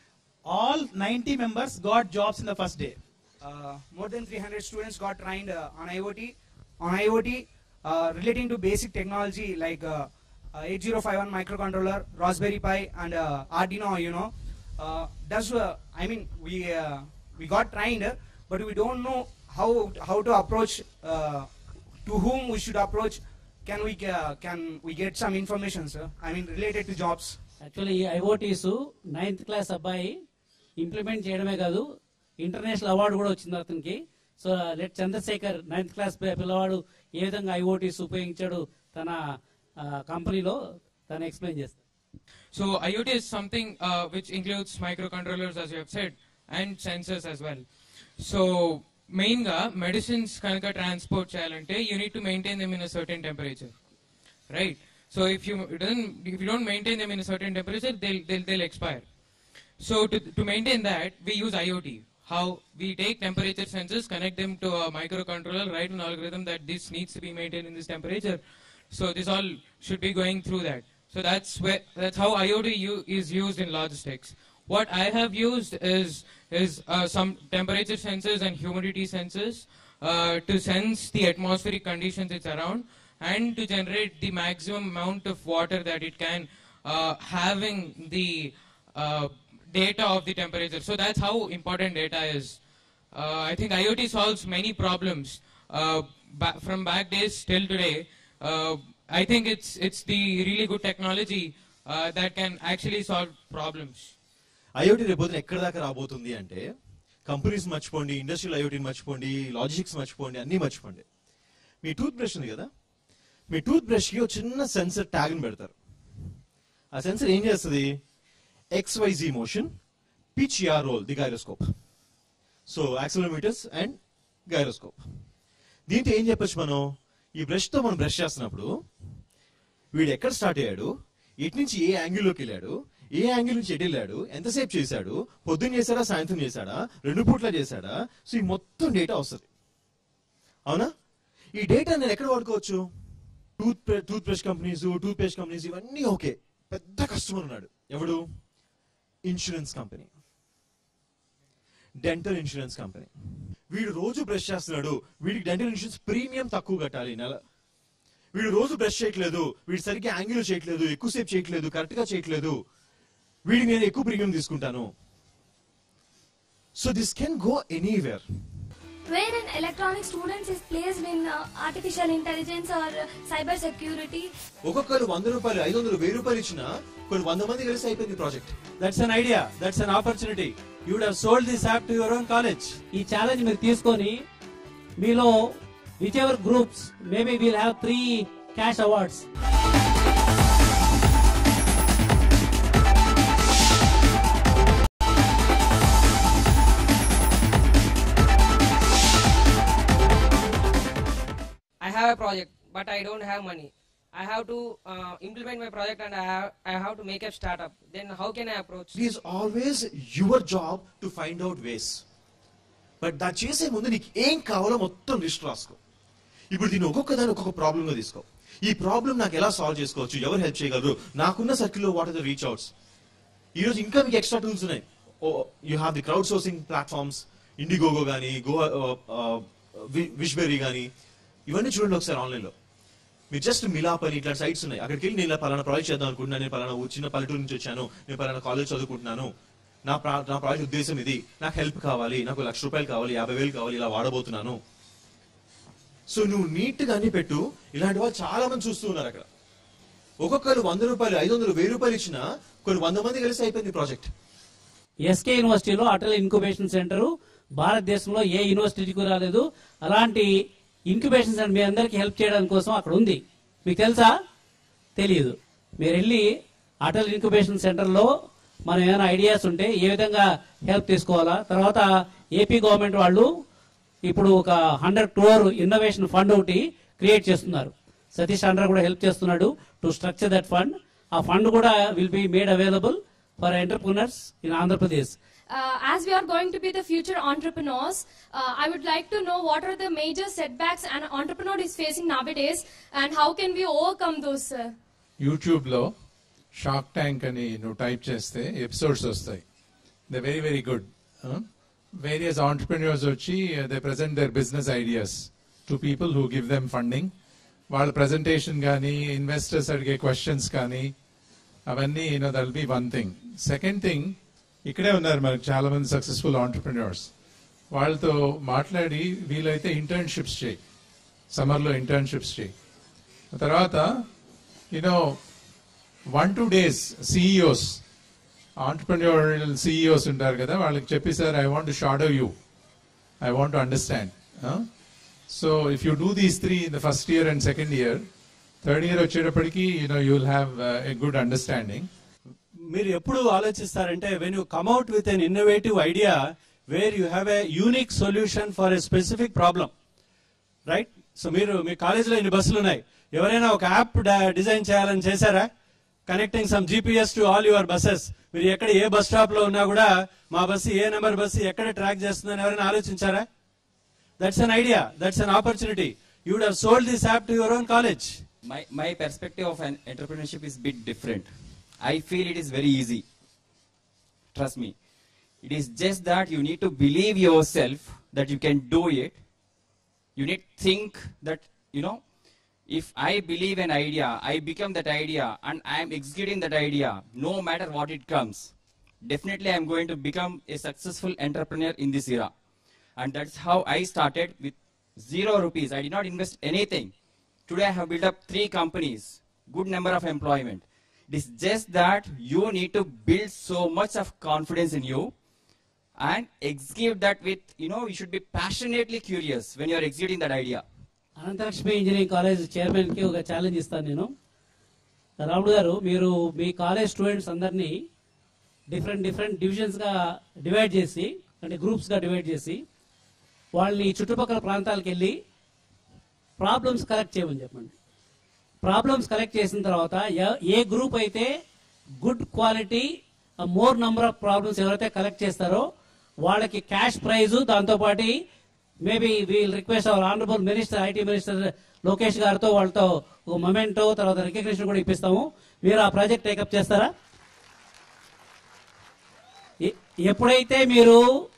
all ninety members got jobs in the first day Uh, more than 300 students got trained uh, on IoT, on IoT uh, relating to basic technology like uh, uh, 8051 microcontroller, Raspberry Pi, and uh, Arduino. You know, uh, does uh, I mean we uh, we got trained, but we don't know how how to approach uh, to whom we should approach. Can we uh, can we get some information, sir? I mean related to jobs. Actually ఈ IoTs ninth class అబ్బాయి implement చేయడమే కాదు international award కూడా వచ్చింది అతనికి so let Chandrasekhar ninth class పిల్లవాడు ఏ విధంగా ఐఓటీస్ ఉపయోగించాడు తన కంపెనీలో తను ఎక్స్ప్లెయిన్ చేస్తాడు So IoT is something uh, which includes microcontrollers, as you have said, and sensors as well. So main గా మెడిసిన్స్ కనుక ట్రాన్స్పోర్ట్ చేయాలంటే you need to maintain them in a certain temperature, right? So if you it doesn't if you don't maintain them in a certain temperature, they'll they'll, they'll expire. So to, to maintain that, we use IoT. How we take temperature sensors, connect them to a microcontroller, write an algorithm that this needs to be maintained in this temperature. So this all should be going through that. So that's where that's how IoT u- is used in logistics. What I have used is is uh, some temperature sensors and humidity sensors uh, to sense the atmospheric conditions it's around and to generate the maximum amount of water that it can, uh, having the uh, data of the temperature. So that's how important data is. Uh, I think IoT solves many problems uh, ba- from back days till today. Uh, I think it's it's the really good technology uh, that can actually solve problems. IoT రేపొద్దున ఎక్కడ దాకా రాబోతుంది అంటే companies మర్చిపోండి industrial ఐఓటీని మర్చిపోండి logistics మర్చిపోండి అన్నీ మర్చిపోండి మీ టూత్ బ్రష్ ఉంది కదా మీ టూత్ బ్రష్కి ఒక చిన్న సెన్సర్ ట్యాగ్ని పెడతారు ఆ సెన్సర్ ఏం చేస్తుంది XYZ motion pitch yaw roll the gyroscope so accelerometers and gyroscope దీంతో ఏం చెప్పొచ్చు మనం ఈ బ్రష్ తో మనం బ్రష్ చేస్తున్నప్పుడు వీడు ఎక్కడ స్టార్ట్ అయ్యాడు ఎటు నుంచి ఏ యాంగిల్లోకి వెళ్ళాడు ఏ యాంగిల్ నుంచి ఎటు వెళ్ళాడు ఎంతసేపు చేశాడు పొద్దున్న చేశాడా సాయంత్రం చేశాడా రెండు పూట్ల చేశాడా సో ఈ మొత్తం డేటా వస్తుంది అవునా ఈ డేటా నేను ఎక్కడ వాడుకోవచ్చు tooth toothbrush companies toothpaste companies ఇవన్నీ ఓకే పెద్ద కస్టమర్ ఉన్నాడు ఎవడు insurance company dental insurance company వీడు రోజు బ్రష్ చేస్తున్నాడు వీడికి డెంటల్ ఇన్సూరెన్స్ ప్రీమియం తక్కువ కట్టాలి నెల వీడు రోజు బ్రష్ చేయట్లేదు వీడు సరిగ్గా యాంగిల్ చేయట్లేదు ఎక్కువసేపు చేయట్లేదు కరెక్ట్ గా చేయట్లేదు వీడికి నేను ఎక్కువ ప్రీమియం తీసుకుంటాను so this can go anywhere Where an electronic student is placed in uh, artificial intelligence or uh, cyber security, ఒక్కొక్కరు వంద రూపాయలు ఐదు వందలు వెయ్యి రూపాయలు ఇచ్చినా కొన్ని వంద మంది కలిసి అయిపోయింది project that's an idea that's an opportunity you would have sold this app to your own college ఈ ఛాలెంజ్ మీరు తీసుకొని మీలో whichever groups maybe we'll have three cash awards I have a project, but I don't have money. I have to uh, implement my project and I have, I have to make a startup. Then how can I approach? It is always your job to find out ways but దాన్ని చేసే ముందు నీకు ఏం కావాలో మొత్తం list రాసుకో ఇప్పుడు దీన్ని ఒక్కొక్క దాన్ని ఒక్కొక్క ప్రాబ్లమ్ గా తీసుకో ఈ ప్రాబ్లం నాకు ఎలా సాల్వ్ చేసుకోవచ్చు ఎవరు హెల్ప్ చేయగలరు నాకున్న సర్కిల్లో what are the reach outs ఈ రోజు ఇంకా మీకు ఎక్స్ట్రా టూల్స్ ఉన్నాయి you have the crowdsourcing platforms Indiegogo కానీ గో విష్బెరీ కానీ ఇవన్నీ చూడండి ఒకసారి ఆన్లైన్ లో మీరు జస్ట్ మిలాప్ అని ఇట్లా సైట్స్ ఉన్నాయి అక్కడికి వెళ్ళి నేను ఇలా పలానా ప్రాజెక్ట్ చేద్దాం అనుకుంటున్నాను నేను పలానా ఊ- చిన్న పల్లెటూరు నుంచి వచ్చాను నేను పలానా కాలేజ్ చదువుకుంటున్నాను నా ప్రా- నా ప్రాజెక్ట్ ఉద్దేశం ఇది నాకు హెల్ప్ కావాలి నాకు లక్ష రూపాయలు కావాలి యాభై వేలు కావాలి ఇలా వాడబోతున్నాను సో నువ్వు నీట్ గా అన్ని పెట్టు ఇలాంటి వాళ్ళు చాలా మంది చూస్తూ ఉన్నారు అక్కడ ఒక్కొక్కరు వంద రూపాయలు ఐదు వందలు వెయ్యి రూపాయలు ఇచ్చినా కొన్ని వంద మంది కలిసి అయిపోయింది ప్రాజెక్ట్ ఎస్కే యూనివర్సిటీలో అటల్ ఇంక్యుబేషన్ సెంటర్ భారతదేశంలో ఏ యూనివర్సిటీకి రాలేదు అలాంటి ఇంక్యుబేషన్ సెంటర్ మీ అందరికి హెల్ప్ చేయడం కోసం అక్కడ ఉంది మీకు తెలుసా తెలియదు మీరు వెళ్ళి అటల్ ఇంక్యుబేషన్ సెంటర్లో మనం ఏమైనా ఐడియాస్ ఉంటే ఏ విధంగా హెల్ప్ తీసుకోవాలా తర్వాత ఏపీ గవర్నమెంట్ వాళ్ళు ఇప్పుడు ఒక హండ్రెడ్ క్రోర్ ఇన్నోవేషన్ ఫండ్ ఒకటి క్రియేట్ చేస్తున్నారు సతీష్ ఆంధ్ర కూడా హెల్ప్ చేస్తున్నాడు టు స్ట్రక్చర్ దట్ ఫండ్ ఆ ఫండ్ కూడా will be made available for entrepreneurs in Andhra Pradesh Uh, as we are going to be the future entrepreneurs, uh, I would like to know what are the major setbacks an entrepreneur is facing nowadays and how can we overcome those, sir? YouTube లో shark tank అని నువ్వు type చేస్తే episodes వస్తాయి the very very good various entrepreneurs వచ్చి they present their business ideas to people who give them funding వాళ్ళ presentation కానీ investors అడిగే questions కానీ అవన్నీ you know that'll be one thing second thing ఇక్కడే ఉన్నారు మనకు చాలా మంది సక్సెస్ఫుల్ ఆంటర్ప్రెన్యూర్స్ వాళ్ళతో మాట్లాడి వీలైతే ఇంటర్న్షిప్స్ చేయి సమ్మర్లో ఇంటర్న్షిప్స్ చేయి తర్వాత you know one two days CEOs entrepreneurial CEOs ఉంటారు కదా వాళ్ళకి చెప్పి sir I want shadow you I want understand so if you do these three in the first year and second year third year వచ్చేటప్పటికి you know you will have a good understanding మీరు ఎప్పుడు ఆలోచిస్తారంటే when you come at with an innovative idea where you have a unique solution for a specific problem right so మీరు మీ కాలేజీలో ఇన్ని బస్సులు ఉన్నాయి ఎవరైనా ఒక యాప్ డిజైన్ చేయాలని చేశారా connecting some GPS to all your buses మీరు ఎక్కడ ఏ బస్ స్టాప్ లో ఉన్నా కూడా మా బస్సు ఏ నెంబర్ బస్సు ఎక్కడ ట్రాక్ చేస్తుందని ఎవరైనా ఆలోచించారా that's an idea that's an opportunity you would have sold this app to your own college My, my perspective of an entrepreneurship is bit different. I feel it is very easy. Trust me. It is just that you need to believe yourself that you can do it. You need to think that, you know, if I believe an idea, I become that idea and I am executing that idea, no matter what it comes, definitely I am going to become a successful entrepreneur in this era. And that's how I started with zero rupees. I did not invest anything. Today I have built up three companies, good number of employment. It is just that you need to build so much of confidence in you and execute that with, you know, you should be passionately curious when you are executing that idea. Ananthalakshmi engineering college chairman కి ఒక challenge ఇస్తాను నేను రాముడు గారు మీరు మీ college students అందరినీ different different divisions గా divide చేసి అంటే గ్రూప్స్ గా డివైడ్ చేసి వాళ్ళని చుట్టుపక్కల ప్రాంతాలకు వెళ్ళి ప్రాబ్లమ్స్ కలెక్ట్ చేయమని చెప్పండి ప్రాబ్లమ్స్ కలెక్ట్ చేసిన తర్వాత ఎ- ఏ గ్రూప్ అయితే good quality more number of problems ఎవరైతే కలెక్ట్ చేస్తారో వాళ్ళకి క్యాష్ ప్రైజ్ దాంతోపాటు maybe we'll request our honourable minister IT minister Lokesh గారితో వాళ్ళతో ఒక మొమెంటో తర్వాత రికగ్నిషన్ కూడా ఇప్పిస్తాము మీరు ఆ ప్రాజెక్ట్ టేకప్ చేస్తారా ఎ- ఎప్పుడైతే మీరు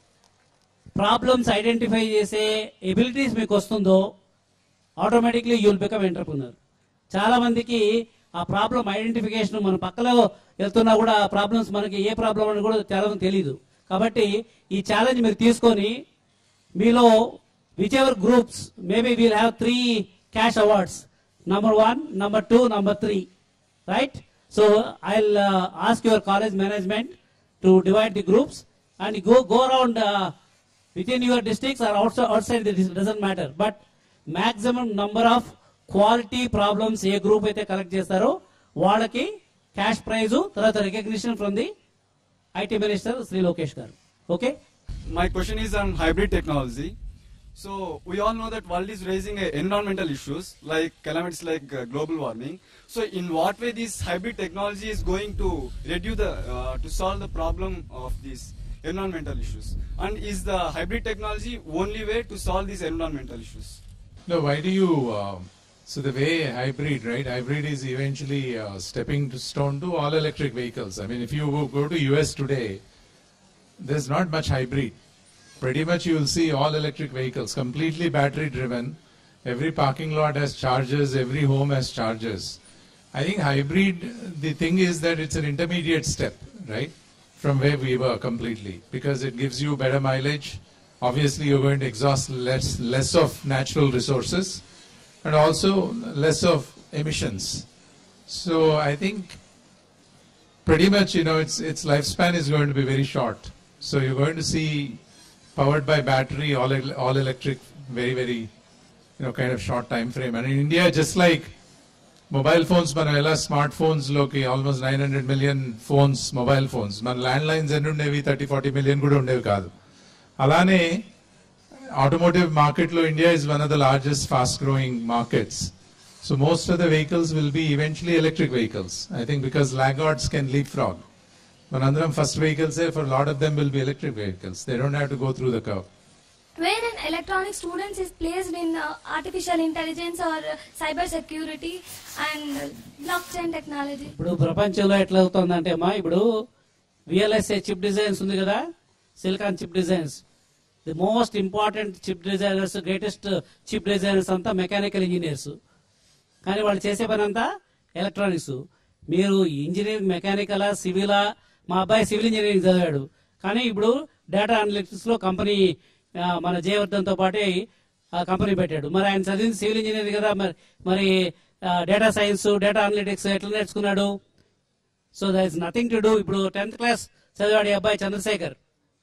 ప్రాబ్లమ్స్ ఐడెంటిఫై చేసే ఎబిలిటీస్ మీకు వస్తుందో ఆటోమేటిక్లీ యూల్ బికమ్ ఎంటర్ప్రినర్ చాలా మందికి ఆ ప్రాబ్లం ఐడెంటిఫికేషన్ మన పక్కలో వెళ్తున్నా కూడా ఆ ప్రాబ్లమ్స్ మనకి ఏ ప్రాబ్లం అని కూడా చాలా మంది తెలియదు కాబట్టి ఈ ఛాలెంజ్ మీరు తీసుకొని మీలో whichever groups maybe we'll have three cash awards number one number two number three right so I ask your college management to divide the groups and go go around with in your districts or out outside doesn't matter but maximum number of quality problems a group అయితే collect చేస్తారో వాళ్ళకి cash prize తర్వాత recognition from the IT minister Shri Lokesh గారు okay My question is on hybrid technology. So we all know that world is raising uh, environmental issues like calamities like uh, global warming. So in what way this hybrid technology is going to reduce the uh, to solve the problem of these environmental issues? And is the hybrid technology only way to solve these environmental issues? No, why do you? Uh, so the way hybrid, right? Hybrid is eventually uh, stepping to stone to all electric vehicles. I mean, if you go- go to US today, there's not much hybrid. Pretty much you will see all electric vehicles, completely battery driven. Every parking lot has chargers, every home has chargers. I think hybrid, the thing is that it's an intermediate step, right? From where we were completely, because it gives you better mileage. Obviously, you're going to exhaust less, less of natural resources and also less of emissions. So I think pretty much, you know, its its lifespan is going to be very short. So you're going to see powered by battery, all el- all electric, very very, you know, kind of short time frame. And in India, just like mobile phones మనం ఎలా smart phones లోకి almost nine hundred million phones mobile phones మన land lines ఎన్ని ఉండేవి thirty forty million కూడా ఉండేవి కాదు అలానే ఆటోమోటివ్ మార్కెట్ లో India is one of the largest fast growing markets so most of the vehicles will be eventually electric vehicles I think because laggards can leapfrog మనందరం first vehicles for lot of them will be electric vehicles they don't have to go through the curve Where an electronic student is placed in uh, artificial intelligence or uh, cyber security and uh, blockchain technology. ఇప్పుడు ప్రపంచంలో ఎట్లా అవుతుందంటే అమ్మా ఇప్పుడు VLSA chip designs ఉంది కదా silicon chip designs the most important chip designers greatest chip designers అంతా mechanical engineers కానీ వాళ్ళు చేసే పని అంతా ఎలక్ట్రానిక్స్ మీరు ఇంజనీరింగ్ మెకానికలా సివిలా మా అబ్బాయి సివిల్ ఇంజనీరింగ్ చదివాడు కానీ ఇప్పుడు డేటా అనలిటిక్స్ లో కంపెనీ ఆ, మన జయవర్ధన్తో పాటే ఆ కంపెనీ పెట్టాడు మరి ఆయన చదివింది సివిల్ ఇంజనీరింగ్ కదా మరి మరి డేటా సైన్స్ డేటా అనలిటిక్స్ ఎట్లా నేర్చుకున్నాడు so there is nothing to do ఇప్పుడు టెన్త్ క్లాస్ చదివాడు ఈ అబ్బాయి చంద్రశేఖర్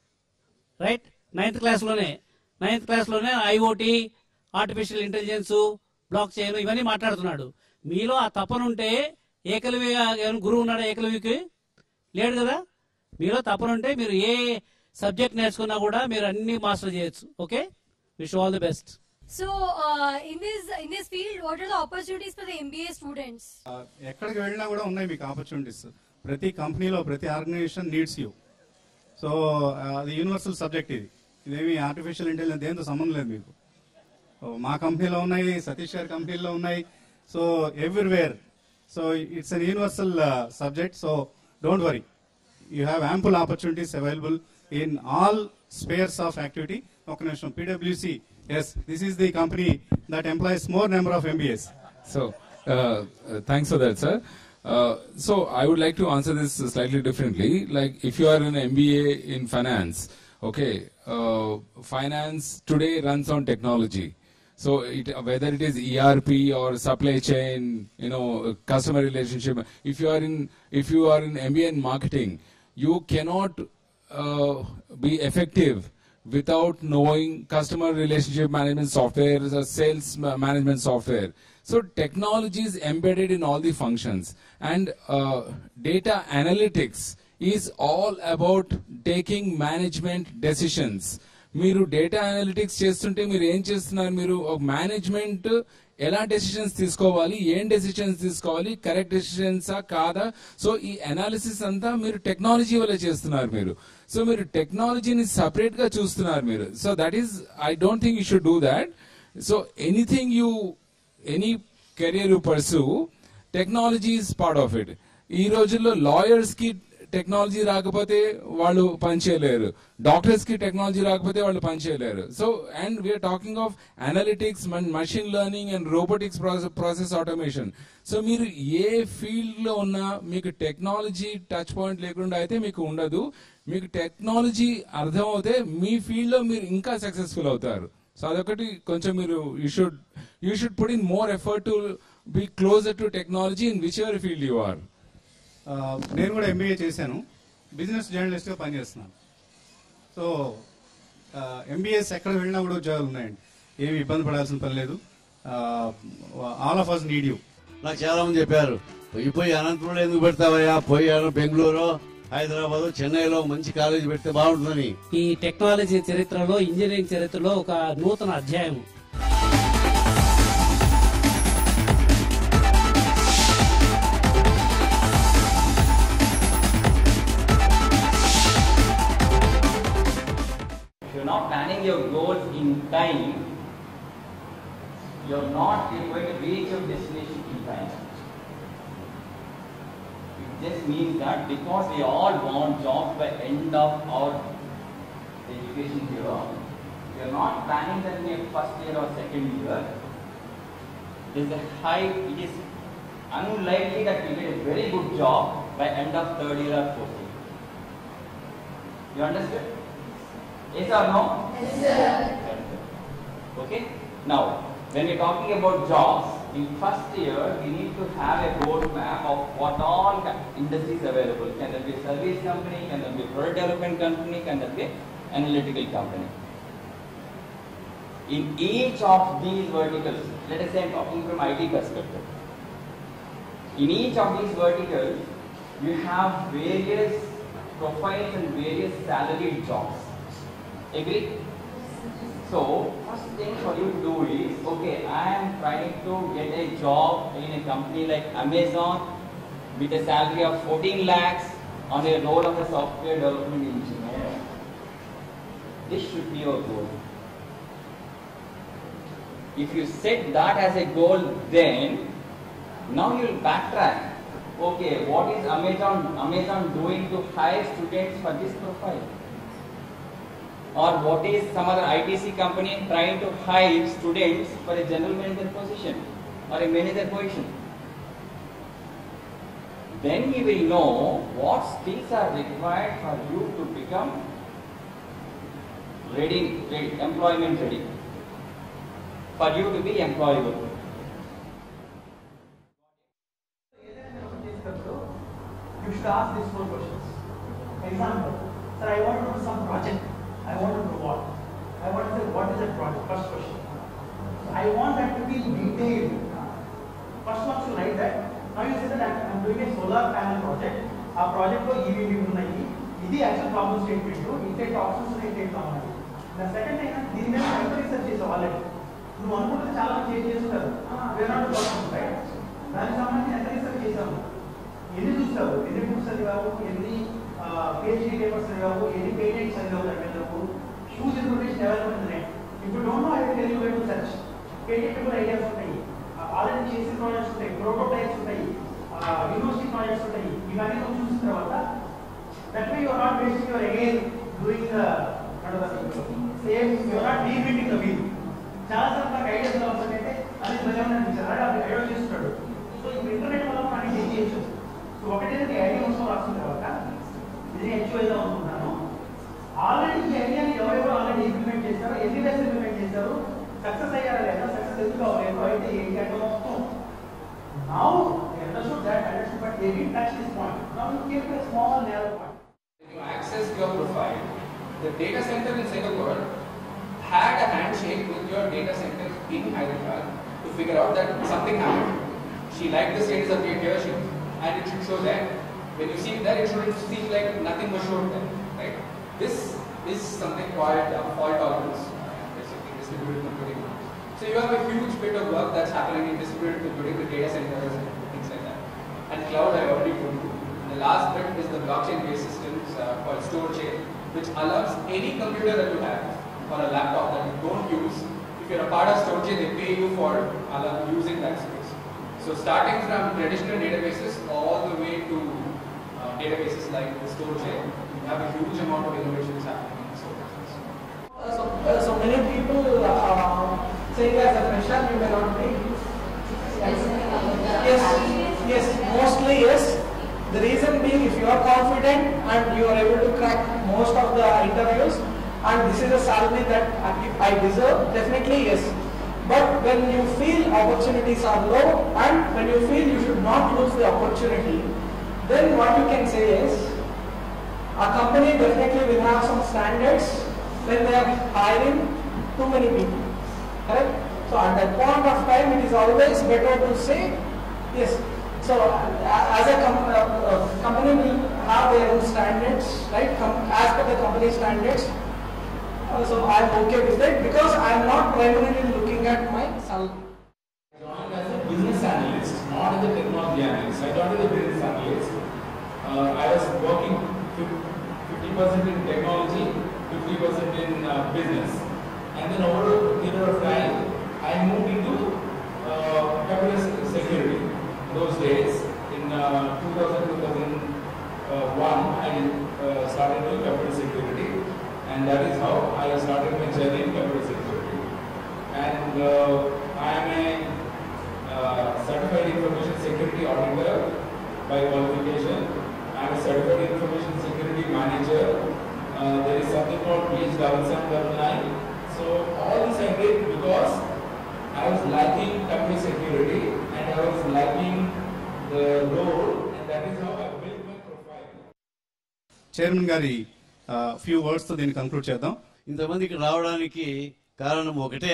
రైట్ నైన్త్ క్లాస్ లోనే నైన్త్ క్లాస్ లోనే IoT artificial intelligence blockchain ఇవన్నీ మాట్లాడుతున్నాడు మీలో ఆ తపనుంటే ఏకలవి ఏమైనా గురువు ఉన్నాడా ఏకలవికి లేడు కదా మీలో తపనుంటే మీరు ఏ సబ్జెక్ట్ నేర్చుకున్నా కూడా మీరు అన్ని మాస్టర్ చేయొచ్చు okay wish all the best So, uh, in this in this field, what are the opportunities for the MBA students? ఎక్కడికి వెళ్ళినా కూడా ఉన్నాయి మీకు ఆపర్చునిటీస్ ప్రతి కంపెనీలో ప్రతి ఆర్గనైజేషన్ నీడ్స్ యూ సో అది యూనివర్సల్ సబ్జెక్ట్ ఇది ఇదేమి ఆర్టిఫిషియల్ ఇంటెలిజెన్స్ దేంతో సంబంధం లేదు మీకు So, మా కంపెనీలో ఉన్నాయి సతీష్ గారి కంపెనీలో ఉన్నాయి so everywhere so it's an universal subject so don't worry you have ample opportunities available in all spheres of activity ఒక నిమిషం పీడబ్ల్యూసి is this is the company that employs more number of MBAs So, uh, uh, thanks for that, sir. Uh, so, I would like to answer this slightly differently. Like, if you are an MBA in finance, okay, uh, finance today runs on technology. So, it, whether it is ERP or supply chain, you know, customer relationship, if you are in, if you are in MBA in marketing, you cannot uh, be effective without knowing customer relationship management software, uh, sales ma- management software. So technology is embedded in all the functions and uh, data analytics is all about taking management decisions మీరు data analytics చేస్తుంటే మీరు ఏం చేస్తున్నారు మీరు ఒక management ఎలా decisions తీసుకోవాలి ఏం డెసిషన్స్ తీసుకోవాలి కరెక్ట్ డెసిషన్సా కాదా సో ఈ అనాలిసిస్ అంతా మీరు టెక్నాలజీ వల్ల చేస్తున్నారు మీరు సో మీరు టెక్నాలజీని సపరేట్ గా చూస్తున్నారు మీరు so that is I don't think you should do that so anything you any career you pursue technology is part of it ఈ రోజుల్లో లాయర్స్ కి టెక్నాలజీ రాకపోతే వాళ్ళు పనిచేయలేరు డాక్టర్స్ కి టెక్నాలజీ రాకపోతే వాళ్ళు పనిచేయలేరు so and we're talking of analytics machine learning and robotics process automation so మీరు ఏ ఫీల్డ్ లో ఉన్నా మీకు టెక్నాలజీ టచ్ పాయింట్ లేకుండా అయితే మీకు ఉండదు మీకు టెక్నాలజీ అర్థం అవుతే మీ ఫీల్డ్ లో మీరు ఇంకా సక్సెస్ఫుల్ అవుతారు సో అదొకటి కొంచెం మీరు you should you should put in more effort to be closer to technology in whichever field you are ఆ, నేను కూడా ఎంబీఏ చేశాను బిజినెస్ జర్నలిస్ట్గా పనిచేస్తున్నాను సో ఎంబీఎస్ ఎక్కడ వెళ్ళినా కూడా ఉద్యోగాలు ఉన్నాయండి ఏమి ఇబ్బంది పడాల్సిన పని లేదు all of us need you నాకు చాలా మంది చెప్పారు పోయి పోయి అనంతపురంలో ఎందుకు పెడతావయ్యా పోయి అన- బెంగళూరు హైదరాబాద్ చెన్నైలో మంచి కాలేజీ పెడితే బాగుంటుందని ఈ టెక్నాలజీ చరిత్రలో ఇంజనీరింగ్ చరిత్రలో ఒక నూతన అధ్యాయం If you're not planning your goals in time, you're not going to reach your destination in time. It just means that because we all want jobs by end of our education year, if you're not planning that in your first year or second year, there's a high, it is unlikely that you get a very good job by end of third year or fourth year. You understood? Yes or no? Yes, Okay? Now, when we're talking about jobs, in first year, we need to have a roadmap of what all ca- industries available. Can there be a service company? Can there be a product development company? Can there be an analytical company? In each of these verticals, let us say I'm talking from IT perspective. In each of these verticals, you have various profiles and various salaried jobs. Agree? So, first thing for you to do is, okay, I am trying to get a job in a company like Amazon with a salary of 14 lakhs on a role of a software development engineer. This should be your goal. If you set that as a goal, then now you will backtrack. Okay, what is Amazon Amazon doing to hire students for this profile? Or what is some other ITC company trying to hire students for a general manager position or a manager position? Then you will know what skills are required for you to become ready, ready employment ready, for you to be employable. you should ask these four questions. Example, sir, I want to do some project. I want to do what? I want to say, what is that project? First question. So I want that to be detailed. First one to write that. Now you say that I'm I'm doing a solar panel project. ఆ project లో ఇవి ఇవి ఉన్నాయి ఇది actual problem statement intent options intent ఉన్నాయి second అయినా దీని మీద ఎంత రీసెర్చ్ చేసావు ఆల్రెడీ నువ్వు అనుకుంటే చాలా మంది చేంజ్ చేస్తారు వేరే రైట్ దానికి సంబంధించి ఎంత రీసెర్చ్ చేసావు ఎన్ని చూస్తావు ఎన్ని బుక్స్ చదివావు ఎన్ని పిహెచ్డి పేపర్స్ చదివావు ఎన్ని పేటెంట్స్ చదివావు దాని మీద హ్యూజ్ ఇన్ఫర్మేషన్ అవైలబుల్ ఉంది ఇప్పుడు don't know I tell you to search patentable ideas ఉంటాయి ఆల్రెడీ చేసిన ప్రాజెక్ట్స్ ఉంటాయి ప్రోటోటైప్స్ ఉంటాయి యూనివర్సిటీ ప్రాజెక్ట్స్ ఉంటాయి ఇవన్నీ నువ్వు చూసిన తర్వాత that way you're not wasting your again doing the same you're not rebuilding the wheel చాలా సార్లు నాకు ఐడియాస్ ఎలా వస్తుందంటే అది నిజంగా అనిపించారు అది ఐడియా చేస్తున్నాడు సో ఇప్పుడు ఇంటర్నెట్ వల్ల మనం అన్ని చేయొచ్చు సో ఒకటేది ఐడియా కోసం రాసిన తర్వాత ఇది హెచ్ వెళ్దాం అనుకుంటున్నాను ఆల్రెడీ ఈ ఐడియాని ఎవరెవరు ఆల్రెడీ ఇంప్లిమెంట్ చేశారో ఎన్ని డేస్ ఇంప్లిమెంట్ చేశారు సక్సెస్ అయ్యారా లేదా సక్సెస్ ఎందుకు అవ్వలేదు అయితే ఏంటి అంటే మొత్తం now understood that understood but they did touch this point now you came to small narrow point you access your profile, the data center in Singapore had a handshake with your data center in Hyderabad to figure out that something happened. She liked the status update here, she, and it should show that. When you see that, it shouldn't seem like nothing was shown there, right? This is something called uh, fault tolerance, basically distributed computing. So you have a huge bit of work that's happening in distributed computing, the data centers and things like that. And cloud I already told you. And the last bit is the blockchain-based systems uh, called StoreChain, which allows any computer that you have or a laptop that you don't use, if you're a part of StoreChain, they pay you for allow- using that space. So starting from traditional databases all the way to uh, databases like the StoreChain, you have a huge amount of innovations happening in storage. Uh, so, uh, so many people uh, saying as a fresher you may not make yes yes mostly yes the reason being if you are confident and you are able to crack most of the interviews and this is a salary that I- I deserve definitely yes but when you feel opportunities are low and when you feel you should not lose the opportunity then what you can say is a company definitely will have some standards when they are hiring too many people. Correct? So at that point of time, it is always better to say yes. So uh, as a com- uh, uh, company will have their own standards, right? Com- as per the company standards. Uh, so I am okay with it because I am not primarily looking at my salary. joined as a business analyst, not as a technology analyst. I joined as a business analyst. Uh, I was working fif- 50% in technology, 50% in uh, business. And then over a period of time, I moved into uh, capitalist security. Those days, in uh, 2000, 2001, I uh, started doing capital security. And that is how I started my journey in capital security. And uh, I am a uh, certified information security auditor by qualification. I am a certified information security manager. Uh, there is something called PH7799. So all this I did because I was lacking company security and I was lacking the role and that is how I built my profile. Chairman గారి few words తో దీన్ని conclude చేద్దాం ఇంతమందికి రావడానికి కారణం ఒకటే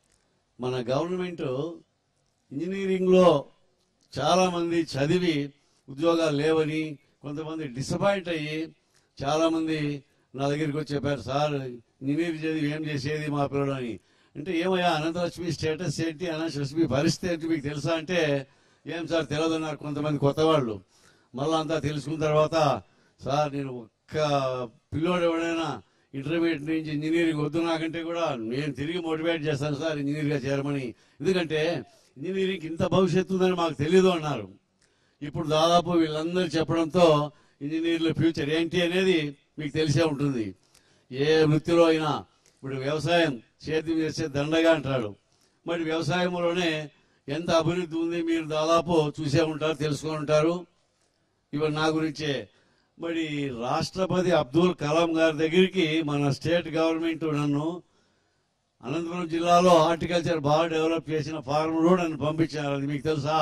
మన government ఇంజనీరింగ్లో చాలామంది చదివి ఉద్యోగాలు లేవని కొంతమంది డిసపాయింట్ అయ్యి చాలామంది నా దగ్గరికి వచ్చి చెప్పారు సార్ ఇంజనీర్ చదివి ఏం చేసేది మా పిల్లలు అని అంటే ఏమయ్యా అనంతలక్ష్మి స్టేటస్ ఏంటి అనంతలక్ష్మి పరిస్థితి ఏంటి మీకు తెలుసా అంటే ఏం సార్ తెలియదన్నారు కొంతమంది కొత్త వాళ్ళు మళ్ళా అంతా తెలుసుకున్న తర్వాత సార్ నేను ఒక్క పిల్లోడు ఎవడైనా ఇంటర్మీడియట్ నుంచి ఇంజనీరింగ్ వద్దు నాకంటే కూడా నేను తిరిగి మోటివేట్ చేస్తాను సార్ ఇంజనీర్గా చేరమని ఎందుకంటే ఇంజనీరింగ్ ఇంత భవిష్యత్తు ఉందని మాకు తెలియదు అన్నారు ఇప్పుడు దాదాపు వీళ్ళందరూ చెప్పడంతో ఇంజనీర్ల ఫ్యూచర్ ఏంటి అనేది మీకు తెలిసే ఉంటుంది ఏ వృత్తిలో అయినా ఇప్పుడు వ్యవసాయం చేతి చేసే దండగా అంటాడు మరి వ్యవసాయంలోనే ఎంత అభివృద్ధి ఉంది మీరు దాదాపు చూసే ఉంటారు తెలుసుకొని ఉంటారు ఇవన్నీ నా గురించే మరి రాష్ట్రపతి అబ్దుల్ కలాం గారి దగ్గరికి మన స్టేట్ గవర్నమెంట్ నన్ను అనంతపురం జిల్లాలో హార్టికల్చర్ బాగా డెవలప్ చేసిన ఫార్మర్ నన్ను పంపించారు అది మీకు తెలుసా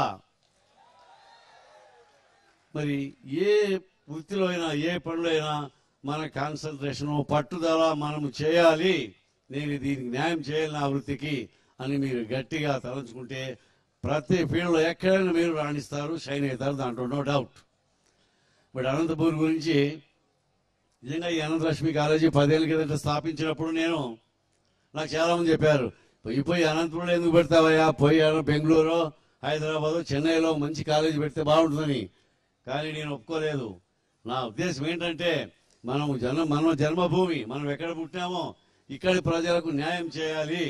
మరి ఏ వృత్తిలో అయినా ఏ పనిలో అయినా మన కాన్సన్ట్రేషన్ పట్టుదల మనం చేయాలి నేను దీనికి న్యాయం చేయాలి నా వృత్తికి అని మీరు గట్టిగా తలంచుకుంటే ప్రతి ఫీల్డ్లో ఎక్కడైనా మీరు రాణిస్తారు షైన్ అవుతారు దాంట్లో నో డౌట్ బట్ అనంతపూర్ గురించి నిజంగా ఈ అనంతలక్ష్మి కాలేజీ పదేళ్ళ కిందట స్థాపించినప్పుడు నేను నాకు చాలా మంది చెప్పారు పోయి పోయి అనంతపురంలో ఎందుకు పెడతావయ్యా పోయి అన- బెంగళూరు హైదరాబాద్ చెన్నైలో మంచి కాలేజీ పెడితే బాగుంటుందని కానీ నేను ఒప్పుకోలేదు నా ఉద్దేశం ఏంటంటే మనం జన్మ మన జన్మభూమి మనం ఎక్కడ పుట్టామో ఇక్కడి ప్రజలకు న్యాయం చేయాలి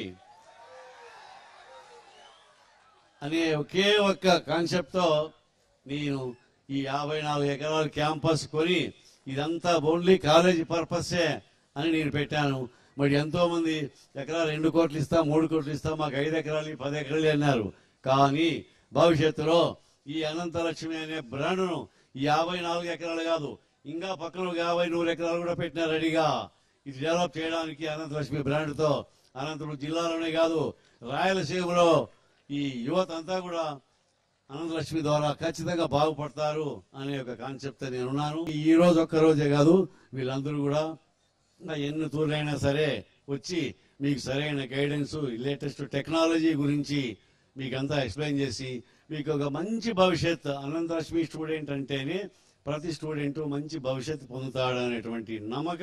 అనే ఒకే ఒక్క కాన్సెప్ట్తో నేను ఈ యాభై నాలుగు ఎకరాల క్యాంపస్ కొని ఇదంతా ఓన్లీ కాలేజీ పర్పస్సే అని నేను పెట్టాను మరి ఎంతో మంది ఎకరా రెండు కోట్లు ఇస్తాం మూడు కోట్లు ఇస్తాం మాకు ఐదు ఎకరాలు పది ఎకరాలు అన్నారు కానీ భవిష్యత్తులో ఈ అనంతలక్ష్మి అనే బ్రాండ్ను ఈ యాభై నాలుగు ఎకరాలు కాదు ఇంకా పక్కన ఒక యాభై నూరు ఎకరాలు కూడా పెట్టినారు రెడీగా ఇది డెవలప్ చేయడానికి అనంతలక్ష్మి బ్రాండ్తో అనంతపురం జిల్లాలోనే కాదు రాయలసీమలో ఈ యువత అంతా కూడా అనంతలక్ష్మి ద్వారా ఖచ్చితంగా బాగుపడతారు అనే ఒక కాన్సెప్ట్ నేనున్నాను ఈ రోజు ఒక్క రోజే కాదు వీళ్ళందరూ కూడా ఇంకా ఎన్ని తూర్లైనా సరే వచ్చి మీకు సరైన గైడెన్స్ లేటెస్ట్ టెక్నాలజీ గురించి మీకంతా ఎక్స్ప్లెయిన్ చేసి మీకు ఒక మంచి భవిష్యత్ అనంతలక్ష్మి స్టూడెంట్ అంటేనే ప్రతి స్టూడెంట్ మంచి భవిష్యత్తు పొందుతాడు అనేటువంటి నమ్మకం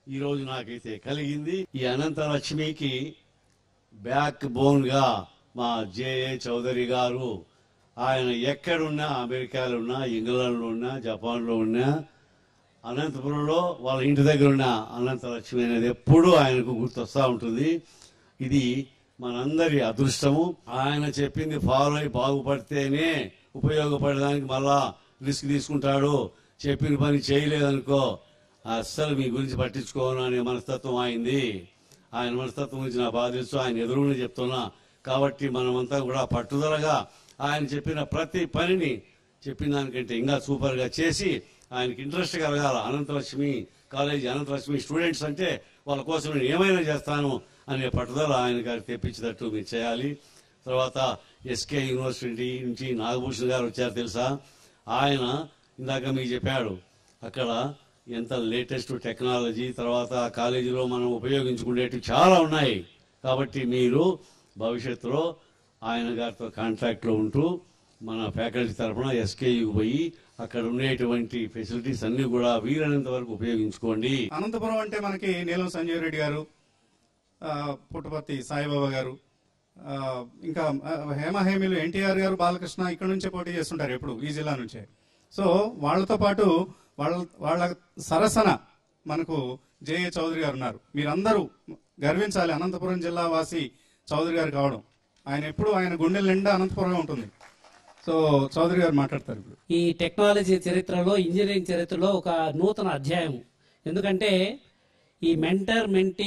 ఈ రోజు నాకైతే కలిగింది ఈ అనంతలక్ష్మికి బ్యాక్ బోన్ గా మా జేఏ చౌదరి గారు ఆయన ఎక్కడున్నా అమెరికాలో ఉన్నా ఇంగ్లాండ్లో ఉన్నా జపాన్లో ఉన్నా అనంతపురంలో వాళ్ళ ఇంటి దగ్గర ఉన్న అనంతలక్ష్మి అనేది ఎప్పుడూ ఆయనకు గుర్తొస్తూ ఉంటుంది ఇది మనందరి అదృష్టము ఆయన చెప్పింది ఫాలో అయి బాగుపడితేనే ఉపయోగపడడానికి మళ్ళా రిస్క్ తీసుకుంటాడు చెప్పిన పని చేయలేదనుకో అస్సలు మీ గురించి పట్టించుకోను అనే మనస్తత్వం అయింది ఆయన మనస్తత్వం గురించి నా బాధ తెలుసు ఆయన ఎదురుగా చెప్తున్నా కాబట్టి మనమంతా కూడా పట్టుదలగా ఆయన చెప్పిన ప్రతి పనిని చెప్పిన దానికంటే ఇంకా సూపర్గా చేసి ఆయనకి ఇంట్రెస్ట్ కలగాల అనంతలక్ష్మి కాలేజీ అనంతలక్ష్మి స్టూడెంట్స్ అంటే వాళ్ళ కోసం నేను ఏమైనా చేస్తాను అనే పట్టుదల ఆయన గారికి తెప్పించేటట్టు మీరు చేయాలి తర్వాత ఎస్కే యూనివర్సిటీ నుంచి నాగభూషణ్ గారు వచ్చారు తెలుసా ఆయన ఇందాక మీకు చెప్పాడు అక్కడ ఎంత లేటెస్ట్ టెక్నాలజీ తర్వాత ఆ కాలేజీలో మనం ఉపయోగించుకునేవి చాలా ఉన్నాయి కాబట్టి మీరు భవిష్యత్తులో ఆయన గారితో కాంట్రాక్ట్లో ఉంటూ మన ఫ్యాకల్టీ తరఫున ఎస్కేయుకి పోయి అక్కడ ఉండేటువంటి ఫెసిలిటీస్ అన్ని కూడా వీలైనంత వరకు ఉపయోగించుకోండి అనంతపురం అంటే మనకి నీలం సంజయ్ రెడ్డి గారు ఆ, పుట్టపర్తి సాయిబాబా గారు ఆ, ఇంకా ఆ, హేమహేమిలు ఎన్టీఆర్ గారు బాలకృష్ణ ఇక్కడ నుంచే పోటీ చేస్తుంటారు ఎప్పుడు ఈ జిల్లా నుంచే సో వాళ్ళతో పాటు వాళ్ళ వాళ్ళ సరసన మనకు జేఏ చౌదరి గారు ఉన్నారు మీరందరూ గర్వించాలి అనంతపురం జిల్లా వాసి చౌదరి గారు కావడం ఆయన ఎప్పుడు ఆయన గుండెల నిండా అనంతపురమే ఉంటుంది సో చౌదరి గారు మాట్లాడతారు ఇప్పుడు ఈ టెక్నాలజీ చరిత్రలో ఇంజనీరింగ్ చరిత్రలో ఒక నూతన అధ్యాయం ఎందుకంటే ఈ మెంటర్ మెంటీ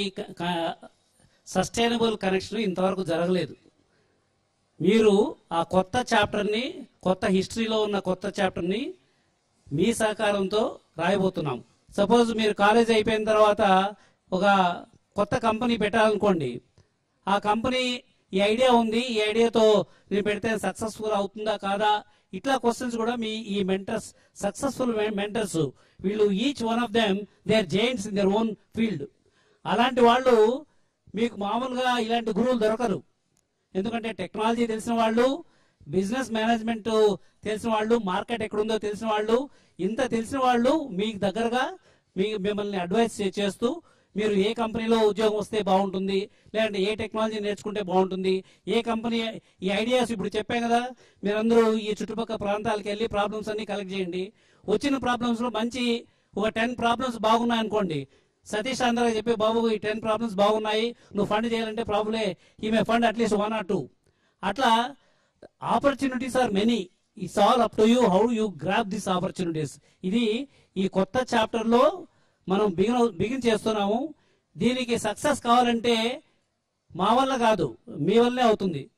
సస్టైనబుల్ కనెక్షన్ ఇంతవరకు జరగలేదు మీరు ఆ కొత్త చాప్టర్ని కొత్త హిస్టరీలో ఉన్న కొత్త చాప్టర్ని మీ సహకారంతో రాయబోతున్నాం సపోజ్ మీరు కాలేజ్ అయిపోయిన తర్వాత ఒక కొత్త కంపెనీ పెట్టాలనుకోండి ఆ కంపెనీ ఈ ఐడియా ఉంది ఈ ఐడియాతో నేను పెడితే సక్సెస్ఫుల్ అవుతుందా కాదా ఇట్లా క్వశ్చన్స్ కూడా మీ ఈ మెంటర్స్ సక్సెస్ఫుల్ మెంటర్స్ వీళ్ళు each one of them they are giants in their own field అలాంటి వాళ్ళు మీకు మామూలుగా ఇలాంటి గురువులు దొరకరు ఎందుకంటే టెక్నాలజీ తెలిసిన వాళ్ళు బిజినెస్ మేనేజ్మెంట్ తెలిసిన వాళ్ళు మార్కెట్ ఎక్కడుందో తెలిసిన వాళ్ళు ఇంత తెలిసిన వాళ్ళు మీకు దగ్గరగా మీ మిమ్మల్ని అడ్వైస్ చేస్తూ మీరు ఏ కంపెనీలో ఉద్యోగం వస్తే బాగుంటుంది లేదంటే ఏ టెక్నాలజీ నేర్చుకుంటే బాగుంటుంది ఏ కంపెనీ ఈ ఐడియాస్ ఇప్పుడు చెప్పాం కదా మీరందరూ ఈ చుట్టుపక్కల ప్రాంతాలకు వెళ్ళి ప్రాబ్లమ్స్ అన్ని కలెక్ట్ చేయండి వచ్చిన ప్రాబ్లమ్స్ లో మంచి ఒక టెన్ ప్రాబ్లమ్స్ బాగున్నాయి అనుకోండి సతీష్ ఆంధ్ర చెప్పి బాబు ఈ టెన్ ప్రాబ్లమ్స్ బాగున్నాయి నువ్వు ఫండ్ చేయాలంటే ప్రాబ్లే ఈ may fund at least one or two అట్లా opportunities or many it's all up to you how you grab this opportunities ఇది ఈ కొత్త చాప్టర్ లో మనం బిగిన్ బిగిన్ చేస్తున్నాము దీనికి సక్సెస్ కావాలంటే మా వల్ల కాదు మీ వల్లే అవుతుంది